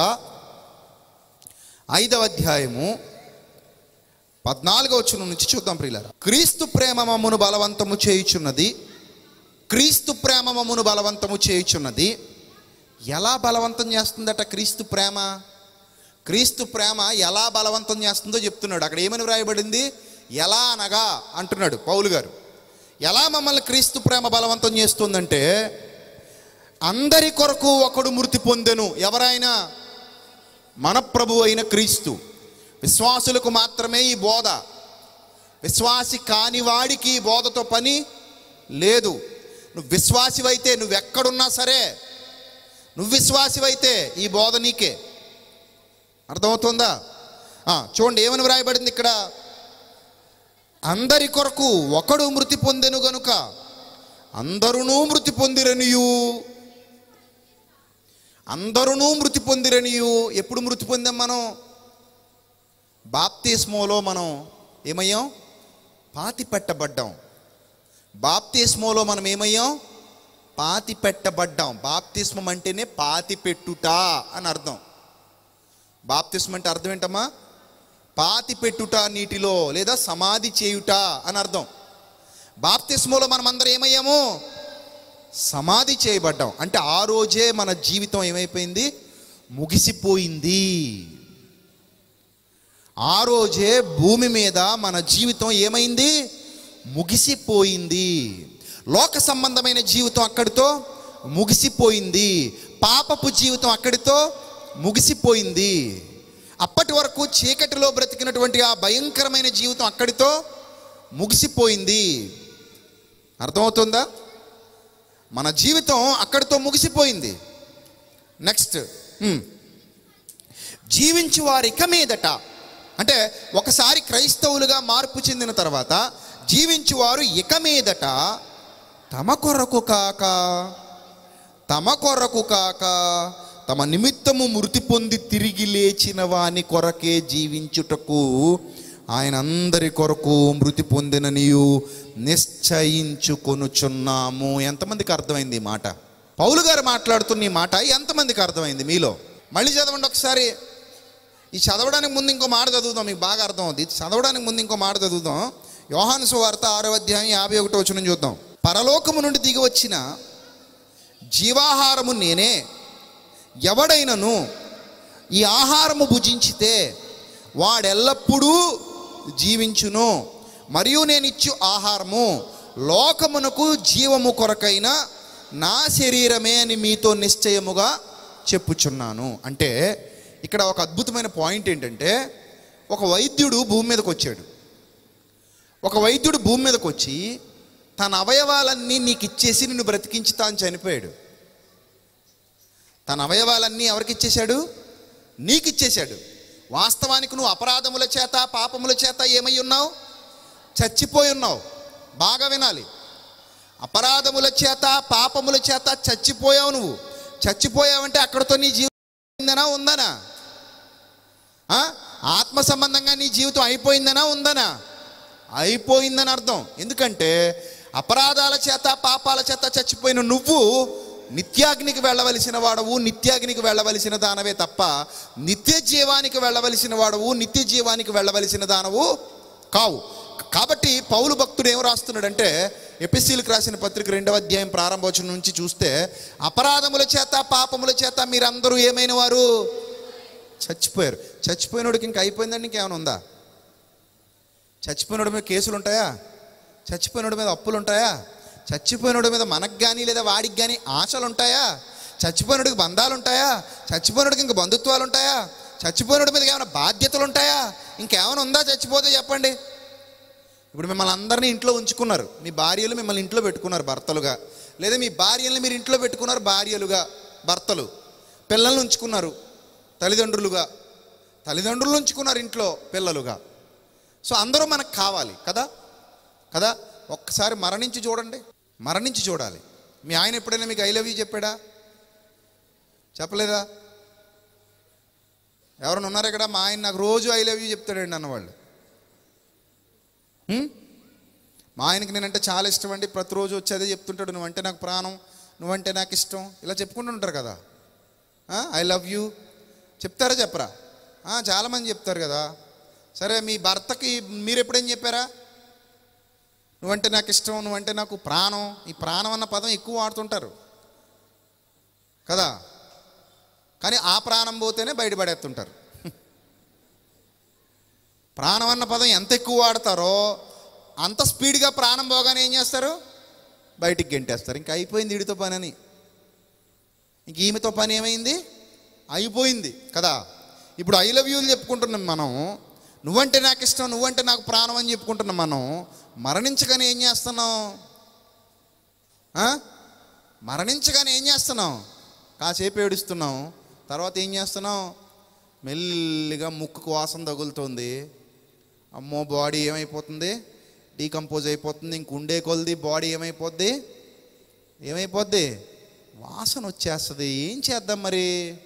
ఐదవ అధ్యాయము పద్నాలుగవ వచనం నుంచి చూద్దాం ప్రియులారా క్రీస్తు ప్రేమ మమ్మును బలవంతము చేయుచున్నది క్రీస్తు ప్రేమ మమ్మును బలవంతము చేయుచున్నది ఎలా బలవంతం చేస్తుందట క్రీస్తు ప్రేమ క్రీస్తు ప్రేమ ఎలా బలవంతం చేస్తుందో చెప్తున్నాడు అక్కడ ఏమని వ్రాయబడింది ఎలా అనగా అంటున్నాడు పౌలు గారు ఎలా మమ్మల్ని క్రీస్తు ప్రేమ బలవంతం చేస్తుందంటే అందరి కొరకు ఒకడు మృతి పొందెను ఎవరైనా మన ప్రభు అయిన క్రీస్తు విశ్వాసులకు మాత్రమే ఈ బోధ విశ్వాసి కాని వాడికి ఈ బోధతో పని లేదు నువ్వు విశ్వాసివైతే నువ్వు ఎక్కడున్నా సరే నువ్వు విశ్వాసివైతే ఈ బోధ నీకే అర్థమవుతుందా ఆ, చూడండి ఏమని వ్రాయబడింది ఇక్కడ అందరి కొరకు ఒకడు మృతి పొందెను గనుక అందరునూ మృతి పొందిరనియు అందరునూ మృతి పొందిరనియు ఎప్పుడు మృతి పొందాం మనం బాప్తిస్మోలో మనం ఏమయ్యాం పాతి పెట్టబడ్డాం బాప్తిస్మోలో మనం ఏమయ్యాం పాతి పెట్టబడ్డాం బాప్తిస్మం అంటేనే పాతి పెట్టుట అని అర్థం బాప్తిస్మం అంటే అర్థం ఏంటమ్మా పాతి పెట్టుట నీటిలో లేదా సమాధి చేయుట అని అర్థం బాప్తిస్మోలో మనం అందరం ఏమయ్యాము సమాధి చేయబడ్డాం అంటే ఆ రోజే మన జీవితం ఏమైపోయింది ముగిసిపోయింది ఆ రోజే భూమి మీద మన జీవితం ఏమైంది ముగిసిపోయింది లోక సంబంధమైన జీవితం అక్కడితో ముగిసిపోయింది పాపపు జీవితం అక్కడితో ముగిసిపోయింది అప్పటి వరకు చీకటిలో బ్రతికినటువంటి ఆ భయంకరమైన జీవితం అక్కడితో ముగిసిపోయింది అర్థమవుతుందా మన జీవితం అక్కడితో ముగిసిపోయింది నెక్స్ట్ జీవించు వారి ఇక మీదట అంటే ఒకసారి క్రైస్తవులుగా మార్పు చెందిన తర్వాత జీవించువారు ఇక మీదట తమ కొరకు కాక తమ కొరకు కాక తమ నిమిత్తము మృతి పొంది తిరిగి లేచిన వాని కొరకే జీవించుటకు ఆయన అందరి కొరకు మృతి పొందిననియు నిశ్చయించుకొనుచున్నాము ఎంతమందికి అర్థమైంది ఈ మాట పౌలు గారు మాట్లాడుతున్న ఈ మాట ఎంతమందికి అర్థమైంది మీలో మళ్ళీ చదవండి ఒకసారి ఈ చదవడానికి ముందు ఇంకో మాట చదువుదాం మీకు బాగా అర్థం అవుతుంది ఇది చదవడానికి ముందు ఇంకో మాట చదువుదాం యోహాను సువార్త ఆరో అధ్యాయం యాభై ఒకటో వచనం చూద్దాం పరలోకము నుండి దిగి వచ్చిన జీవాహారము నేనే ఎవడైనను ఈ ఆహారము భుజించితే వాడెల్లప్పుడూ జీవించును మరియు నేను ఇచ్చు ఆహారము లోకమునకు జీవము కొరకైన నా శరీరమే అని మీతో నిశ్చయముగా చెప్పుచున్నాను అంటే ఇక్కడ ఒక అద్భుతమైన పాయింట్ ఏంటంటే ఒక వైద్యుడు భూమి మీదకి వచ్చాడు ఒక వైద్యుడు భూమి మీదకి వచ్చి తన అవయవాలన్నీ నీకు ఇచ్చేసి నిన్ను బ్రతికించి తాను చనిపోయాడు తన అవయవాలన్నీ ఎవరికి ఇచ్చేశాడు నీకు ఇచ్చేశాడు వాస్తవానికి నువ్వు అపరాధముల చేత పాపముల చేత ఏమై ఉన్నావు చచ్చిపోయి ఉన్నావు బాగా వినాలి అపరాధముల చేత పాపముల చేత చచ్చిపోయావు నువ్వు చచ్చిపోయావంటే అక్కడతో నీ జీవితం ఉందనా ఉందనా ఆ? ఆత్మ సంబంధంగా నీ జీవితం అయిపోయిందనా ఉందనా అయిపోయిందని అర్థం ఎందుకంటే అపరాధాల చేత పాపాల చేత చచ్చిపోయిన నువ్వు నిత్యాగ్నికి వెళ్ళవలసిన వాడవు నిత్యాగ్నికి వెళ్ళవలసిన దానవే తప్ప నిత్య జీవానికి వెళ్ళవలసిన వాడవు నిత్య జీవానికి వెళ్ళవలసిన దానవు కావు కాబట్టి పౌలు భక్తుడు ఏం రాస్తున్నాడంటే ఎపిసీలకు రాసిన పత్రిక రెండవ అధ్యాయం ప్రారంభోచన నుంచి చూస్తే అపరాధముల చేత పాపముల చేత మీరందరూ ఏమైన వారు చచ్చిపోయారు చచ్చిపోయినోడికి ఇంకా అయిపోయిందండి ఇంకేమైనా ఉందా చచ్చిపోయినోడి మీద కేసులు ఉంటాయా చచ్చిపోయినోడి మీద అప్పులు ఉంటాయా చచ్చిపోయినోడి మీద మనకు కానీ లేదా వాడికి కానీ ఆశలు ఉంటాయా చచ్చిపోయినోడికి బంధాలు ఉంటాయా చచ్చిపోయినోడికి ఇంక బంధుత్వాలు ఉంటాయా చచ్చిపోయినోడి మీద ఏమైనా బాధ్యతలు ఉంటాయా ఇంకేమైనా ఉందా చచ్చిపోతే చెప్పండి ఇప్పుడు మిమ్మల్ని అందరినీ ఇంట్లో ఉంచుకున్నారు మీ భార్యలు మిమ్మల్ని ఇంట్లో పెట్టుకున్నారు భర్తలుగా లేదా మీ భార్యల్ని మీరు ఇంట్లో పెట్టుకున్నారు భార్యలుగా భర్తలు పిల్లల్ని ఉంచుకున్నారు తల్లిదండ్రులుగా తల్లిదండ్రులు ఉంచుకున్నారు ఇంట్లో పిల్లలుగా సో అందరూ మనకు కావాలి కదా కదా ఒక్కసారి మరణించి చూడండి మరణించి చూడాలి మీ ఆయన ఎప్పుడైనా మీకు ఐ లవ్ యూ చెప్పాడా చెప్పలేదా ఎవరైనా ఉన్నారు ఇక్కడ మా ఆయన నాకు రోజు ఐ లవ్ యూ చెప్తాడండి అన్నవాళ్ళు హ్మ్? మా ఆయనకి నేనంటే చాలా ఇష్టం అండి ప్రతిరోజు వచ్చి అదే చెప్తుంటాడు నువ్వంటే నాకు ప్రాణం నువ్వంటే నాకు ఇష్టం ఇలా చెప్పుకుంటూ ఉంటారు కదా ఐ లవ్ యూ చెప్తారా చెప్పరా ఆ, చాలామంది చెప్తారు కదా సరే మీ భర్తకి మీరు ఎప్పుడేం చెప్పారా నువ్వంటే నాకు ఇష్టం నువ్వంటే నాకు ప్రాణం ఈ ప్రాణం అన్న పదం ఎక్కువ వాడుతుంటారు కదా కానీ ఆ ప్రాణం పోతేనే బయటపడేస్తుంటారు ప్రాణం అన్న పదం ఎంత ఎక్కువ వాడతారో అంత స్పీడ్గా ప్రాణం పోగానే ఏం చేస్తారు బయటికి గెంటేస్తారు ఇంకా అయిపోయింది వీడితో పని అని ఇంక ఈమెతో పని ఏమైంది అయిపోయింది కదా ఇప్పుడు ఐ లవ్ యూలు చెప్పుకుంటున్నాం మనం నువ్వంటే నాకు ఇష్టం నువ్వంటే నాకు ప్రాణం అని చెప్పుకుంటున్నాం మనం మరణించగానే ఏం చేస్తున్నాం ఆ? మరణించగానే ఏం చేస్తున్నాం కాసేపు ఏడుస్తున్నాం తర్వాత ఏం చేస్తున్నాం మెల్లిగా ముక్కుకు వాసన తగులుతుంది అమ్మో బాడీ ఏమైపోతుంది డీకంపోజ్ అయిపోతుంది ఇంక ఉండే కొలది బాడీ ఏమైపోద్ది ఏమైపోద్ది వాసన వచ్చేస్తుంది ఏం చేద్దాం మరి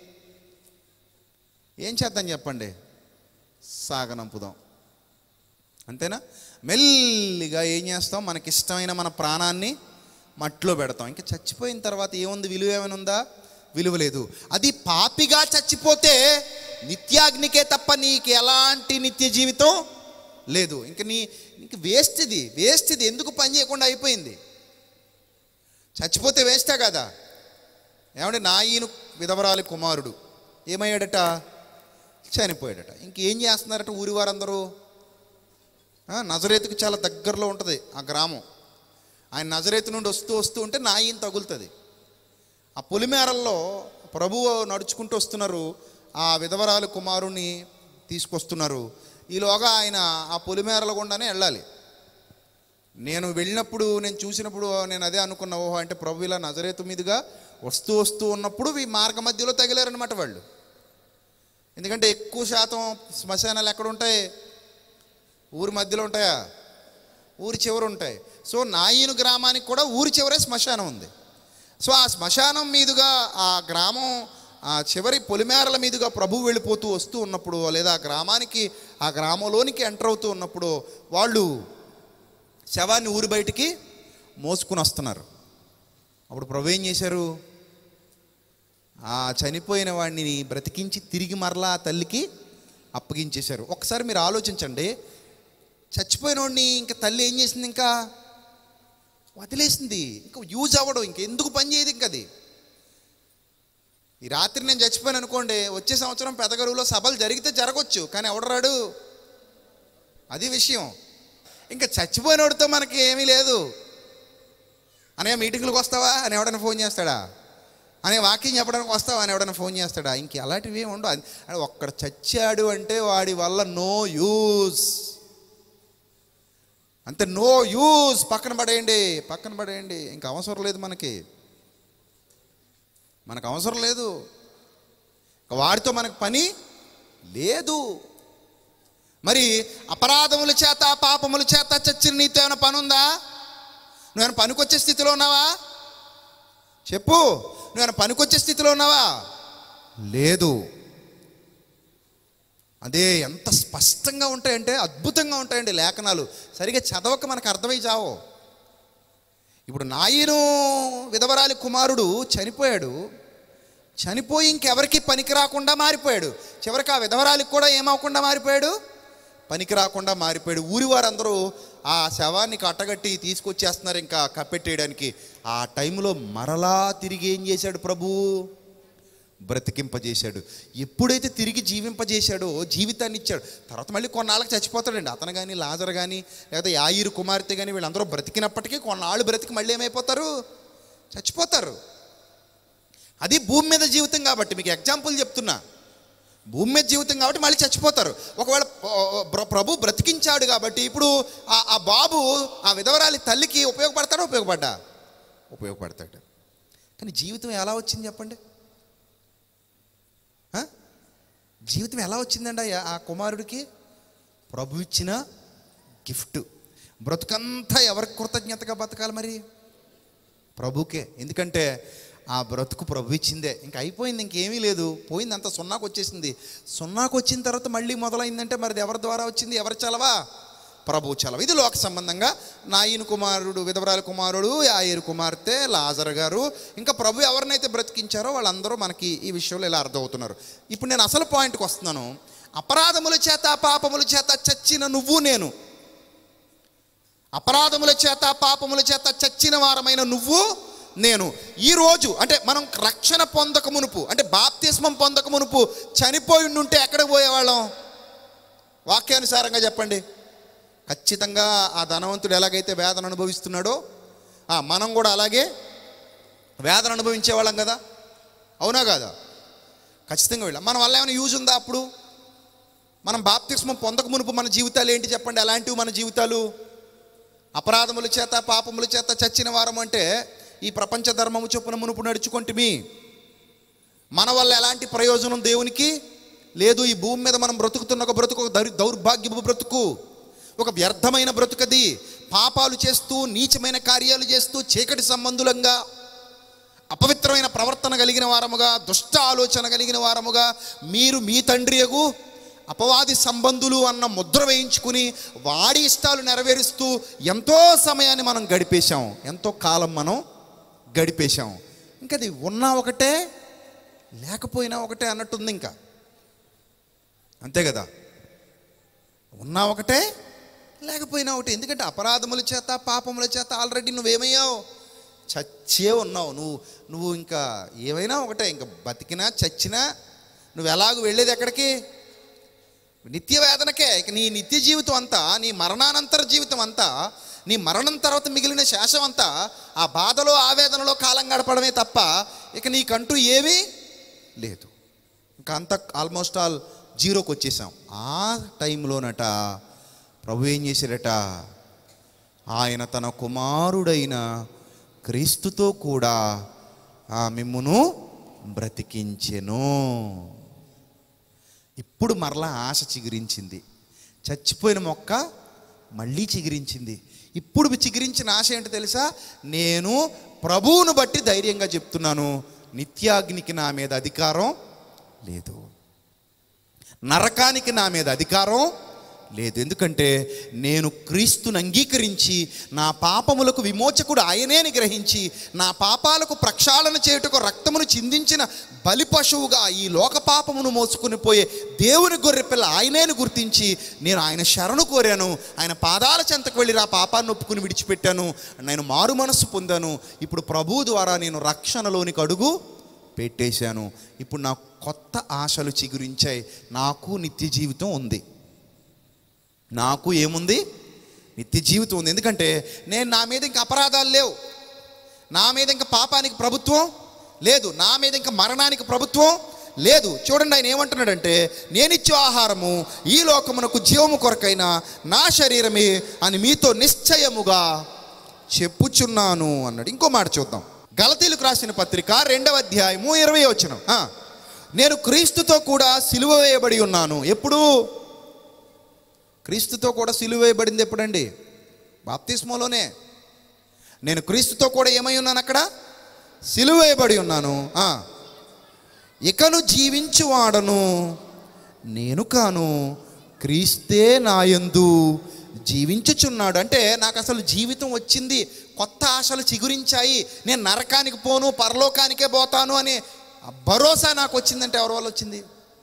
ఏం చేద్దాం చెప్పండి సాగనంపుదాం అంతేనా మెల్లిగా ఏం చేస్తాం మనకి ఇష్టమైన మన ప్రాణాన్ని మట్టిలో పెడతాం ఇంకా చచ్చిపోయిన తర్వాత ఏముంది విలువ ఏమైనా ఉందా విలువ లేదు అది పాపిగా చచ్చిపోతే నిత్యాగ్నికే తప్ప నీకు ఎలాంటి నిత్య జీవితం లేదు ఇంక నీ ఇంక వేస్ట్ ఇది వేస్ట్ ఇది ఎందుకు పని చేయకుండా అయిపోయింది చచ్చిపోతే వేస్టే కదా ఏమంటే నా ఈయన విధవరాలి కుమారుడు ఏమయ్యాడట చనిపోయాడట ఇంకేం చేస్తున్నారట ఊరి వారందరూ ఆ, నజరేతుకు చాలా దగ్గరలో ఉంటుంది ఆ గ్రామం ఆయన నజరేతు నుండి వస్తూ వస్తూ ఉంటే నా ఈయన తగులుతుంది ఆ పొలిమేరల్లో ప్రభువు నడుచుకుంటూ వస్తున్నారు ఆ విధవరాలు కుమారుని తీసుకొస్తున్నారు ఈలోగా ఆయన ఆ పొలిమేరల గుండానే వెళ్ళాలి నేను వెళ్ళినప్పుడు నేను చూసినప్పుడు నేను అదే అనుకున్నా ఓహో అంటే ప్రభు ఇలా నజరేతు మీదుగా వస్తూ వస్తూ ఉన్నప్పుడు ఈ మార్గ మధ్యలో తగిలారనమాట వాళ్ళు ఎందుకంటే ఎక్కువ శాతం శ్మశానాలు ఎక్కడ ఉంటాయి ఊరి మధ్యలో ఉంటాయా ఊరి చివర ఉంటాయి సో నాయిను గ్రామానికి కూడా ఊరి చివరే శ్మశానం ఉంది సో ఆ శ్మశానం మీదుగా ఆ గ్రామం ఆ చివరి పొలిమేరల మీదుగా ప్రభు వెళ్ళిపోతూ వస్తూ ఉన్నప్పుడు లేదా ఆ గ్రామానికి ఆ గ్రామంలోనికి ఎంటర్ అవుతూ ఉన్నప్పుడు వాళ్ళు శవాన్ని ఊరి బయటికి మోసుకుని వస్తున్నారు అప్పుడు ప్రభు ఏం చేశారు ఆ చనిపోయిన వాడిని బ్రతికించి తిరిగి మరలా ఆ తల్లికి అప్పగించేశారు ఒకసారి మీరు ఆలోచించండి చచ్చిపోయిన వాడిని ఇంకా తల్లి ఏం చేసింది ఇంకా వదిలేసింది ఇంకా యూజ్ అవ్వడం ఇంక ఎందుకు పని చేయదు ఇంక అది ఈ రాత్రి నేను చచ్చిపోయాను అనుకోండి వచ్చే సంవత్సరం పెదగరువులో సభలు జరిగితే జరగవచ్చు కానీ ఎవడరాడు అది విషయం ఇంకా చచ్చిపోయినోడితో మనకి ఏమీ లేదు అనే మీటింగ్లకు వస్తావా అని ఎవడైనా ఫోన్ చేస్తాడా అనే వాక్యం చెప్పడానికి వస్తావా అని ఎవడైనా ఫోన్ చేస్తాడా ఇంక అలాంటివి ఏమి ఉండవు అని ఒక్కడ చచ్చాడు అంటే వాడి వల్ల నో యూస్ అంతే నో యూస్ పక్కన పడేయండి పక్కన పడేయండి ఇంకా అవసరం లేదు మనకి మనకు అవసరం లేదు ఇక వాడితో మనకు పని లేదు మరి అపరాధముల చేత పాపముల చేత చచ్చిన నీతో ఏమైనా పని ఉందా నువ్వేమైనా పనికొచ్చే స్థితిలో ఉన్నావా చెప్పు నువ్వేమైనా పనికొచ్చే స్థితిలో ఉన్నావా లేదు అదే ఎంత స్పష్టంగా ఉంటాయంటే అద్భుతంగా ఉంటాయండి లేఖనాలు సరిగా చదవక మనకు అర్థమై చావు ఇప్పుడు నాయను విధవరాలి కుమారుడు చనిపోయాడు చనిపోయి ఇంకెవరికి పనికి రాకుండా మారిపోయాడు చివరికి ఆ విధవరాలికి కూడా ఏమవకుండా మారిపోయాడు పనికి రాకుండా మారిపోయాడు ఊరి వారందరూ ఆ శవాన్ని కట్టగట్టి తీసుకొచ్చేస్తున్నారు ఇంకా కప్పెట్టేయడానికి ఆ టైంలో మరలా తిరిగి ఏం చేశాడు ప్రభు బ్రతికింపజేశాడు ఎప్పుడైతే తిరిగి జీవింపజేశాడో జీవితాన్ని ఇచ్చాడు తర్వాత మళ్ళీ కొన్నాళ్ళకి చచ్చిపోతాడండి అతను కానీ లాజర్ కానీ లేదా యాయిరు కుమార్తె కానీ వీళ్ళందరూ బ్రతికినప్పటికీ కొన్నాళ్ళు బ్రతికి మళ్ళీ ఏమైపోతారు చచ్చిపోతారు అది భూమి మీద జీవితం కాబట్టి మీకు ఎగ్జాంపుల్ చెప్తున్నా భూమి మీద జీవితం కాబట్టి మళ్ళీ చచ్చిపోతారు ఒకవేళ ప్ర- ప్రభు బ్రతికించాడు కాబట్టి ఇప్పుడు ఆ ఆ బాబు ఆ విధవరాలి తల్లికి ఉపయోగపడతాడా ఉపయోగపడ్డా ఉపయోగపడతాడు కానీ జీవితం ఎలా వచ్చింది చెప్పండి ఆ? జీవితం ఎలా వచ్చిందండి ఆ- ఆ కుమారుడికి ప్రభు ఇచ్చిన గిఫ్ట్ బ్రతుకంతా ఎవరికి కృతజ్ఞతగా బతకాలి మరి ప్రభుకే ఎందుకంటే ఆ బ్రతుకు ప్రభు ఇచ్చిందే ఇంకా అయిపోయింది ఇంకేమీ లేదు పోయింది అంత సున్నాకు వచ్చేసింది సున్నాకు వచ్చిన తర్వాత మళ్ళీ మొదలైందంటే మరి ఎవరి ద్వారా వచ్చింది ఎవరి చలవా ప్రభు చలవ ఇది లోక సంబంధంగా నాయన కుమారుడు విధవరాల కుమారుడు ఆయేరు కుమార్తె లాజర్ గారు ఇంకా ప్రభు ఎవరినైతే బ్రతికించారో వాళ్ళందరూ మనకి ఈ విషయంలో ఇలా అర్థమవుతున్నారు ఇప్పుడు నేను అసలు పాయింట్కి వస్తున్నాను అపరాధముల చేత పాపముల చేత చచ్చిన నువ్వు నేను అపరాధముల చేత పాపముల చేత చచ్చిన వారమైన నువ్వు నేను ఈ రోజు అంటే మనం రక్షణ పొందక మునుపు అంటే బాప్తిస్మం పొందక మునుపు చనిపోయి ఉంటే ఎక్కడికి పోయేవాళ్ళం వాక్యానుసారంగా చెప్పండి ఖచ్చితంగా ఆ ధనవంతుడు ఎలాగైతే వేదన అనుభవిస్తున్నాడో ఆ, మనం కూడా అలాగే వేదన అనుభవించేవాళ్ళం కదా అవునా కాదా ఖచ్చితంగా వెళ్ళాం మన వల్ల ఏమైనా యూజ్ ఉందా అప్పుడు మనం బాప్తిస్మం పొందక మునుపు మన జీవితాలు ఏంటి చెప్పండి ఎలాంటివి మన జీవితాలు అపరాధముల చేత పాపముల చేత చచ్చిన వారం అంటే ఈ ప్రపంచ ధర్మము చొప్పున మునుపు నడుచుకుంటుమి మన వల్ల ఎలాంటి ప్రయోజనం దేవునికి లేదు ఈ భూమి మీద మనం బ్రతుకుతున్న ఒక బ్రతుకు ఒక దౌర్ దౌర్భాగ్యపు బ్రతుకు ఒక వ్యర్థమైన బ్రతుకది పాపాలు చేస్తూ నీచమైన కార్యాలు చేస్తూ చీకటి సంబంధులంగా అపవిత్రమైన ప్రవర్తన కలిగిన వారముగా దుష్ట ఆలోచన కలిగిన వారముగా మీరు మీ తండ్రియగు అపవాది సంబంధులు అన్న ముద్ర వేయించుకుని వాడి ఇష్టాలు నెరవేరుస్తూ ఎంతో సమయాన్ని మనం గడిపేశాం ఎంతో కాలం మనం గడిపేశాం ఇంకా అది ఉన్నా ఒకటే లేకపోయినా ఒకటే అన్నట్టుంది ఇంకా అంతే కదా ఉన్నా ఒకటే లేకపోయినా ఒకటి ఎందుకంటే అపరాధముల చేత పాపముల చేత ఆల్రెడీ నువ్వేమయ్యావు చచ్చే ఉన్నావు నువ్వు నువ్వు ఇంకా ఏమైనా ఒకటే ఇంకా బతికినా చచ్చినా నువ్వు ఎలాగ వెళ్ళేది ఎక్కడికి నిత్య వేదనకే ఇక నీ నిత్య జీవితం అంతా నీ మరణానంతర జీవితం అంతా నీ మరణం తర్వాత మిగిలిన శేషం అంతా ఆ బాధలో ఆవేదనలో కాలం గడపడమే తప్ప ఇక నీకంటూ ఏమీ లేదు ఇంకా అంతా ఆల్మోస్ట్ ఆల్ జీరోకి వచ్చేసాం ఆ టైంలోనట ప్రభు ఏం చేశాడట ఆయన తన కుమారుడైన క్రీస్తుతో కూడా ఆ మిమ్మును బ్రతికించెను ఇప్పుడు మరలా ఆశ చిగురించింది చచ్చిపోయిన మొక్క మళ్ళీ చిగురించింది ఇప్పుడు చిగురించిన ఆశ ఏంటో తెలుసా నేను ప్రభువును బట్టి ధైర్యంగా చెప్తున్నాను నిత్యాగ్నికి నా మీద అధికారం లేదు నరకానికి నా మీద అధికారం లేదు ఎందుకంటే నేను క్రీస్తుని అంగీకరించి నా పాపములకు విమోచకుడు ఆయనే అని గ్రహించి నా పాపాలకు ప్రక్షాళన చేయుటకు రక్తమును చిందించిన బలి పశువుగా ఈ లోక పాపమును మోసుకుని పోయే దేవుని గొర్రెపిల్ల ఆయనేని గుర్తించి నేను ఆయన శరణు కోరాను ఆయన పాదాల చెంతకు వెళ్ళి నా పాపాన్ని ఒప్పుకుని విడిచిపెట్టాను నేను మారు మనస్సు పొందాను ఇప్పుడు ప్రభువు ద్వారా నేను రక్షణలోనికి అడుగు పెట్టేశాను ఇప్పుడు నాకు కొత్త ఆశలు చిగురించాయి నాకు నిత్య జీవితం ఉంది నాకు ఏముంది నిత్య జీవితం ఉంది ఎందుకంటే నేను నా మీద ఇంకా అపరాధాలు లేవు నా మీద ఇంకా పాపానికి ప్రభుత్వం లేదు నా మీద ఇంకా మరణానికి ప్రభుత్వం లేదు చూడండి ఆయన ఏమంటున్నాడంటే నేనిచ్చే ఆహారము ఈ లోకమునకు జీవము కొరకైన నా శరీరమే అని మీతో నిశ్చయముగా చెప్పుచున్నాను అన్నాడు ఇంకో మాట చూద్దాం గలతీలకు రాసిన పత్రిక రెండవ అధ్యాయము ఇరవై వచనం ఆ, నేను క్రీస్తుతో కూడా సిలువ వేయబడి ఉన్నాను ఎప్పుడు క్రీస్తుతో కూడా సిలువ వేయబడింది ఎప్పుడండి బాప్తిస్మోలోనే నేను క్రీస్తుతో కూడా ఏమై ఉన్నాను అక్కడ సిలువ వేయబడి ఉన్నాను ఆ, ఇకను జీవించువాడను నేను కాను క్రీస్తే నాయందు జీవించుచున్నాడు అంటే నాకు అసలు జీవితం వచ్చింది కొత్త ఆశలు చిగురించాయి నేను నరకానికి పోను పరలోకానికే పోతాను అని ఆ భరోసా నాకు వచ్చిందంటే ఎవరి వల్ల వచ్చింది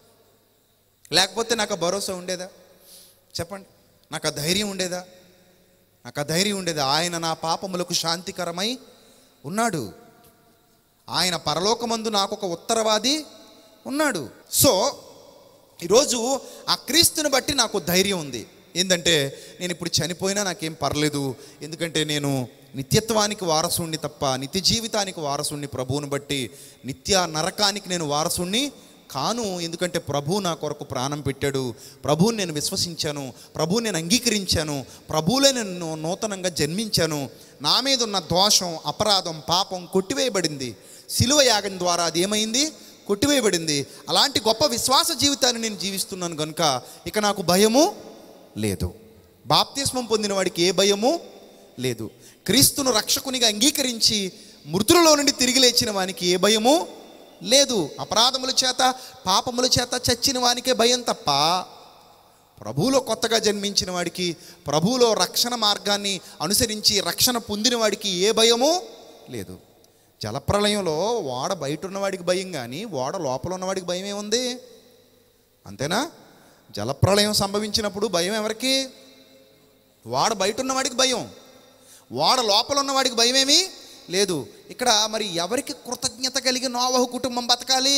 లేకపోతే నాకు ఆ భరోసా ఉండేదా చెప్పండి నాకు ఆ ధైర్యం ఉండేదా నాకు ఆ ధైర్యం ఉండేదా ఆయన నా పాపములకు శాంతికరమై ఉన్నాడు ఆయన పరలోకమందు నాకు ఒక ఉత్తరవాది ఉన్నాడు సో ఈరోజు ఆ క్రీస్తుని బట్టి నాకు ధైర్యం ఉంది ఏంటంటే నేను ఇప్పుడు చనిపోయినా నాకేం పర్లేదు ఎందుకంటే నేను నిత్యత్వానికి వారసుణ్ణి తప్ప నిత్య జీవితానికి వారసుణ్ణి ప్రభువుని బట్టి నిత్య నరకానికి నేను వారసుణ్ణి కాను ఎందుకంటే ప్రభు నా కొరకు ప్రాణం పెట్టాడు ప్రభువుని నేను విశ్వసించాను ప్రభువుని నేను అంగీకరించాను ప్రభువులే నేను నూతనంగా జన్మించాను నా మీద ఉన్న దోషం అపరాధం పాపం కొట్టివేయబడింది శిలువ యాగం ద్వారా అది ఏమైంది కొట్టివేయబడింది అలాంటి గొప్ప విశ్వాస జీవితాన్ని నేను జీవిస్తున్నాను కనుక ఇక నాకు భయము లేదు బాప్తిస్మం పొందిన వాడికి ఏ భయము లేదు క్రీస్తును రక్షకునిగా అంగీకరించి మృతులలో నుండి తిరిగి లేచిన వానికి ఏ భయము లేదు అపరాధముల చేత పాపముల చేత చచ్చిన వానికే భయం తప్ప ప్రభువులో కొత్తగా జన్మించిన వాడికి ప్రభువులో రక్షణ మార్గాన్ని అనుసరించి రక్షణ పొందిన వాడికి ఏ భయము లేదు జలప్రలయంలో ఓడ బయట ఉన్నవాడికి భయం కానీ ఓడ లోపల ఉన్నవాడికి భయం ఏముంది అంతేనా జలప్రలయం సంభవించినప్పుడు భయం ఎవరికి వాడ బయట ఉన్నవాడికి భయం వాడ లోపల ఉన్నవాడికి భయమేమి లేదు ఇక్కడ మరి ఎవరికి కృతజ్ఞత కలిగి నోవహు కుటుంబం బతకాలి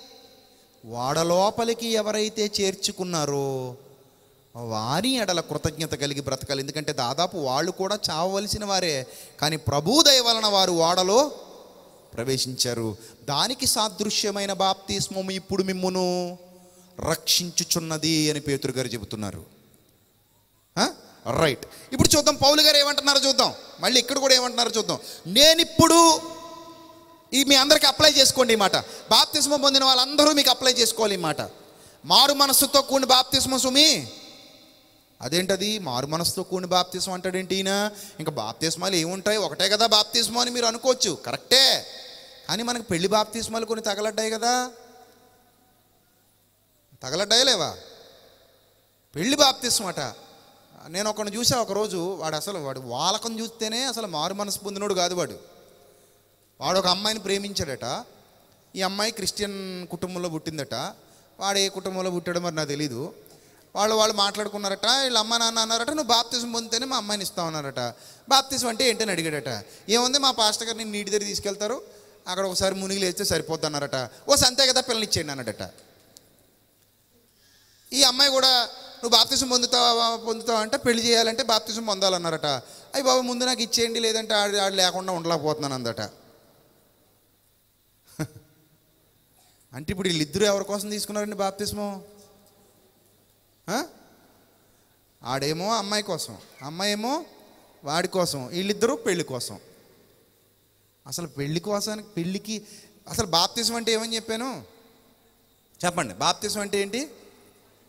వాడ లోపలికి ఎవరైతే చేర్చుకున్నారో వారి ఎడల కృతజ్ఞత కలిగి బ్రతకాలి ఎందుకంటే దాదాపు వాళ్ళు కూడా చావవలసిన వారే కానీ ప్రభు దయ వలన వారు వాడలో ప్రవేశించారు దానికి సాదృశ్యమైన బాప్తిస్మము ఇప్పుడు మిమ్మును రక్షించుచున్నది అని పేతురు గారు చెబుతున్నారు రైట్ ఇప్పుడు చూద్దాం పౌలు గారు ఏమంటున్నారో చూద్దాం మళ్ళీ ఇక్కడ కూడా ఏమంటున్నారో చూద్దాం నేను ఇప్పుడు ఈ మీ అందరికి అప్లై చేసుకోండి ఈ మాట బాప్తిస్మం పొందిన వాళ్ళందరూ మీకు అప్లై చేసుకోవాలి ఈ మాట మారు మనస్సుతో కూడిన బాప్తిస్మం సుమి అదేంటది మారు మనసుతో కూడిన బాప్తిస్మం అంటాడేంటి ఈయన ఇంకా బాప్తిస్మాలు ఏముంటాయి ఒకటే కదా బాప్తిస్మం అని మీరు అనుకోవచ్చు కరెక్టే కానీ మనకు పెళ్లి బాప్తిస్మాలు కొన్ని తగలడ్డాయి కదా తగలడ్డాయి లేవా పెళ్లి బాప్తిస్మం అట నేను ఒకరిని చూసా ఒకరోజు వాడు అసలు వాడు వాలకం చూస్తేనే అసలు మారు మనసు పొందినోడు కాదు వాడు వాడు ఒక అమ్మాయిని ప్రేమించాడట ఈ అమ్మాయి క్రిస్టియన్ కుటుంబంలో పుట్టిందట వాడు ఏ కుటుంబంలో పుట్టాడో మరి నాకు తెలీదు వాళ్ళు వాళ్ళు మాట్లాడుకున్నారట వీళ్ళ అమ్మ నాన్న అన్నారట నువ్వు బాప్తిజం పొందితేనే మా అమ్మాయిని ఇస్తావు అన్నారట బాప్తిజం అంటే ఏంటని అడిగాడట ఏముంది మా పాస్టర్ గారిని నీటి దగ్గర తీసుకెళ్తారు అక్కడ ఒకసారి మునిగి లేస్తే సరిపోద్ది అన్నారట ఓ సంతే కదా పిల్లలు ఇచ్చేయండి అన్నాడట ఈ అమ్మాయి కూడా నువ్వు బాప్తిజం పొందుతావా పొందుతావా అంటే పెళ్లి చేయాలంటే బాప్తిజం పొందాలన్నారట అయ్యి బాబు ముందు నాకు ఇచ్చేయండి లేదంటే ఆడు ఆడు లేకుండా ఉండలేకపోతున్నాను అందట అంటే ఇప్పుడు వీళ్ళిద్దరూ ఎవరి కోసం తీసుకున్నారండి బాప్తిస్మం ఆ? ఆడేమో అమ్మాయి కోసం అమ్మాయి ఏమో వాడి కోసం వీళ్ళిద్దరూ పెళ్లి కోసం అసలు పెళ్లి కోసానికి పెళ్ళికి అసలు బాప్తిజం అంటే ఏమని చెప్పాను చెప్పండి బాప్తిజం అంటే ఏంటి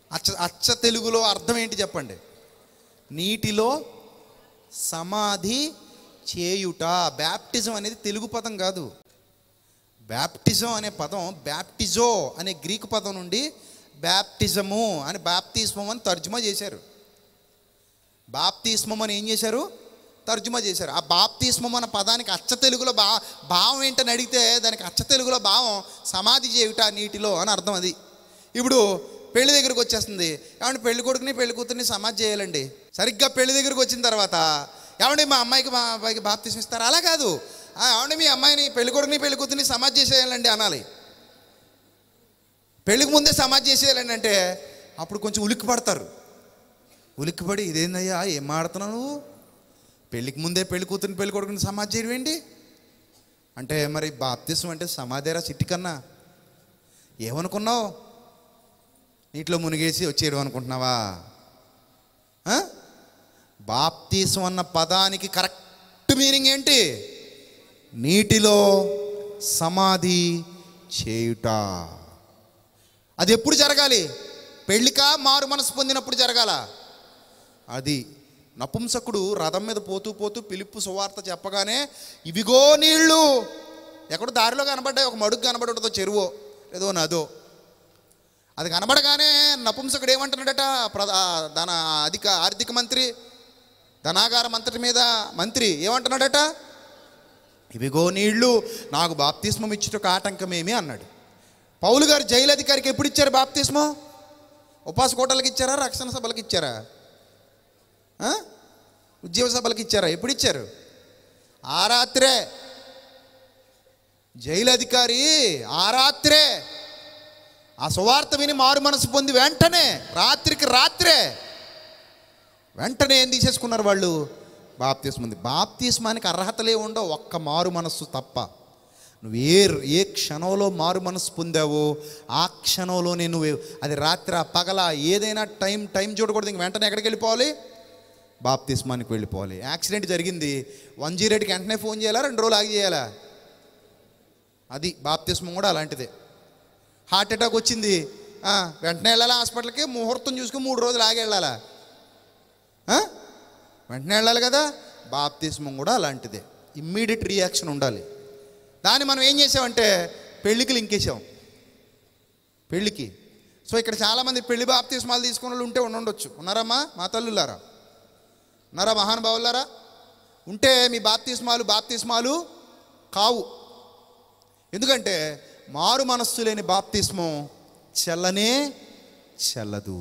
అచ్చ అచ్చ తెలుగులో అర్థం ఏంటి చెప్పండి నీటిలో సమాధి చేయుట బ్యాప్టిజం అనేది తెలుగు పదం కాదు బ్యాప్టిజం అనే పదం బ్యాప్టిజో అనే గ్రీకు పదం నుండి బ్యాప్టిజము అని బాప్తిస్మం అని తర్జుమా చేశారు బాప్తిస్మం అని ఏం చేశారు తర్జుమా చేశారు ఆ బాప్తిస్మం అన్న పదానికి అచ్చ తెలుగులో బా భావం ఏంటని అడిగితే దానికి అచ్చ తెలుగులో భావం సమాధి చేయుట నీటిలో అని అర్థం అది ఇప్పుడు పెళ్లి దగ్గరికి వచ్చేస్తుంది ఏమంటే పెళ్లి కొడుకుని పెళ్లి కూతుర్ని సమాధి చేయాలండి సరిగ్గా పెళ్లి దగ్గరికి వచ్చిన తర్వాత ఏమండి మా అమ్మాయికి మా అబ్బాయికి బాప్తిస్మం ఇస్తారు అలా కాదు "ఆ, ఏమండి మీ అమ్మాయిని పెళ్లి కొడుకుని పెళ్లి కూతుర్ని సమాధి చేసేయాలండి అనాలి పెళ్లికి ముందే సమాధి చేసేయాలండి అంటే అప్పుడు కొంచెం ఉలిక్కి పడతారు ఉలిక్కిపడి ఇదేందయ్యా ఏం మాడుతున్నావు నువ్వు పెళ్ళికి ముందే పెళ్లి కూతురిని పెళ్లి కొడుకుని సమాధి చేయడం ఏంటి అంటే మరి బాప్తిసం అంటే సమాధేరా చిట్టి కన్నా ఏమనుకున్నావు నీటిలో మునిగేసి వచ్చేయడం అనుకుంటున్నావా ఆ? బాప్తీసం అన్న పదానికి కరెక్ట్ మీనింగ్ ఏంటి నీటిలో సమాధి చేయుట అది ఎప్పుడు జరగాలి పెళ్ళికా మారు మనసు పొందినప్పుడు జరగాల అది నపుంసకుడు రథం మీద పోతూ పోతూ పిలుపు సువార్త చెప్పగానే ఇవిగో నీళ్ళు ఎక్కడో దారిలో కనబడ్డాయి ఒక మడుగు కనబడి ఉంటుందో చెరువో ఏదో నదో అది కనబడగానే నపుంసకుడు ఏమంటున్నాడట ప్రధా ధన అధిక ఆర్థిక మంత్రి ధనాగార మంత్రి మీద మంత్రి ఏమంటున్నాడట ఇవిగో నీళ్ళు నాకు బాప్తిస్మం ఇచ్చుటకు ఆటంకమేమి అన్నాడు పౌలు గారు జైలు అధికారికి ఎప్పుడు ఇచ్చారు బాప్తిస్మం ఉపాస కోటలకు ఇచ్చారా రక్షణ సభలకు ఇచ్చారా ఆ? ఉద్యోగ సభలకు ఇచ్చారా ఎప్పుడు ఇచ్చారు ఆ రాత్రే జైలు అధికారి ఆ రాత్రే ఆ సువార్త విని మారు మనసు పొంది వెంటనే రాత్రికి రాత్రే వెంటనే ఏం తీసేసుకున్నారు వాళ్ళు బాప్తిస్మ ఉంది బాప్తిస్మానికి అర్హతలే ఉండవు ఒక్క మారు మనస్సు తప్ప నువ్వు ఏ ఏ క్షణంలో మారు మనసు పొందావో ఆ క్షణంలోనే నువ్వు అది రాత్రి పగల ఏదైనా టైం టైం చూడకూడదు ఇంక వెంటనే ఎక్కడికి వెళ్ళిపోవాలి బాప్తిస్మానికి వెళ్ళిపోవాలి యాక్సిడెంట్ జరిగింది వన్ జీరో ఎయిట్కి వెంటనే ఫోన్ చేయాలా రెండు రోజులు ఆగి చేయాలా అది బాప్తిస్మం కూడా అలాంటిదే హార్ట్ అటాక్ వచ్చింది ఆ, వెంటనే వెళ్ళాలా హాస్పిటల్కి ముహూర్తం చూసుకుని మూడు రోజులు ఆగి వెళ్ళాలా ఆ? వెంటనే వెళ్ళాలి కదా బాప్తిస్మం కూడా అలాంటిదే ఇమ్మీడియట్ రియాక్షన్ ఉండాలి దాన్ని మనం ఏం చేసామంటే పెళ్ళికి లింకేసాం పెళ్ళికి సో ఇక్కడ చాలామంది పెళ్లి బాప్తిస్మాలు తీసుకున్న వాళ్ళు ఉంటే ఉండొచ్చు ఉన్నారమ్మా మా తల్లులారా ఉన్నారా మహానుభావులారా ఉంటే మీ బాప్తిస్మాలు బాప్తిస్మాలు కావు ఎందుకంటే మారు మనస్సు లేని బాప్తిస్మం చెల్లనే చెల్లదు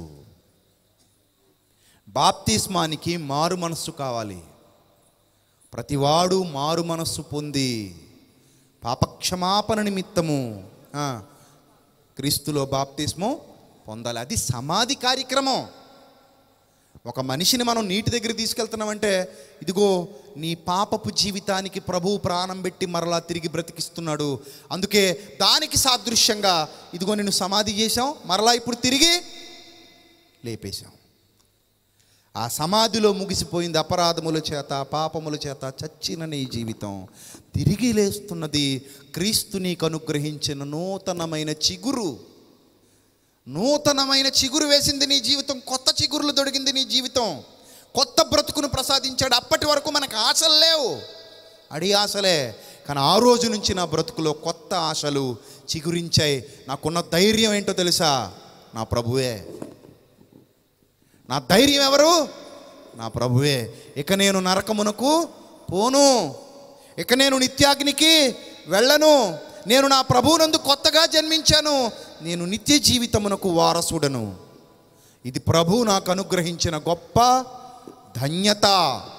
బాప్తిస్మానికి మారు మనస్సు కావాలి ప్రతివాడు మారు మనస్సు పొంది పాపక్షమాపణ నిమిత్తము ఆ, క్రీస్తులో బాప్తిస్మం పొందాలి అది సమాధి కార్యక్రమం ఒక మనిషిని మనం నీటి దగ్గర తీసుకెళ్తున్నామంటే ఇదిగో నీ పాపపు జీవితానికి ప్రభువు ప్రాణం పెట్టి మరలా తిరిగి బ్రతికిస్తున్నాడు అందుకే దానికి సాదృశ్యంగా ఇదిగో నేను సమాధి చేశాం మరలా ఇప్పుడు తిరిగి లేపేశాం ఆ సమాధిలో ముగిసిపోయింది అపరాధముల చేత పాపముల చేత చచ్చిన నీ జీవితం తిరిగి లేస్తున్నది క్రీస్తు నీకు అనుగ్రహించిన నూతనమైన చిగురు నూతనమైన చిగురు వేసింది నీ జీవితం కొత్త చిగురులు దొరికింది నీ జీవితం కొత్త బ్రతుకును ప్రసాదించాడు అప్పటి వరకు మనకు ఆశలు లేవు అడి ఆశలే కానీ ఆ రోజు నుంచి నా బ్రతుకులో కొత్త ఆశలు చిగురించాయి నాకున్న ధైర్యం ఏంటో తెలుసా నా ప్రభువే నా ధైర్యం ఎవరు నా ప్రభువే ఇక నేను నరకమునకు పోను ఇక నేను నిత్యాగ్నికి వెళ్ళను నేను నా ప్రభువునందు కొత్తగా జన్మించాను నేను నిత్య జీవితమునకు వారసుడను ఇది ప్రభు నాకు అనుగ్రహించిన గొప్ప ధన్యత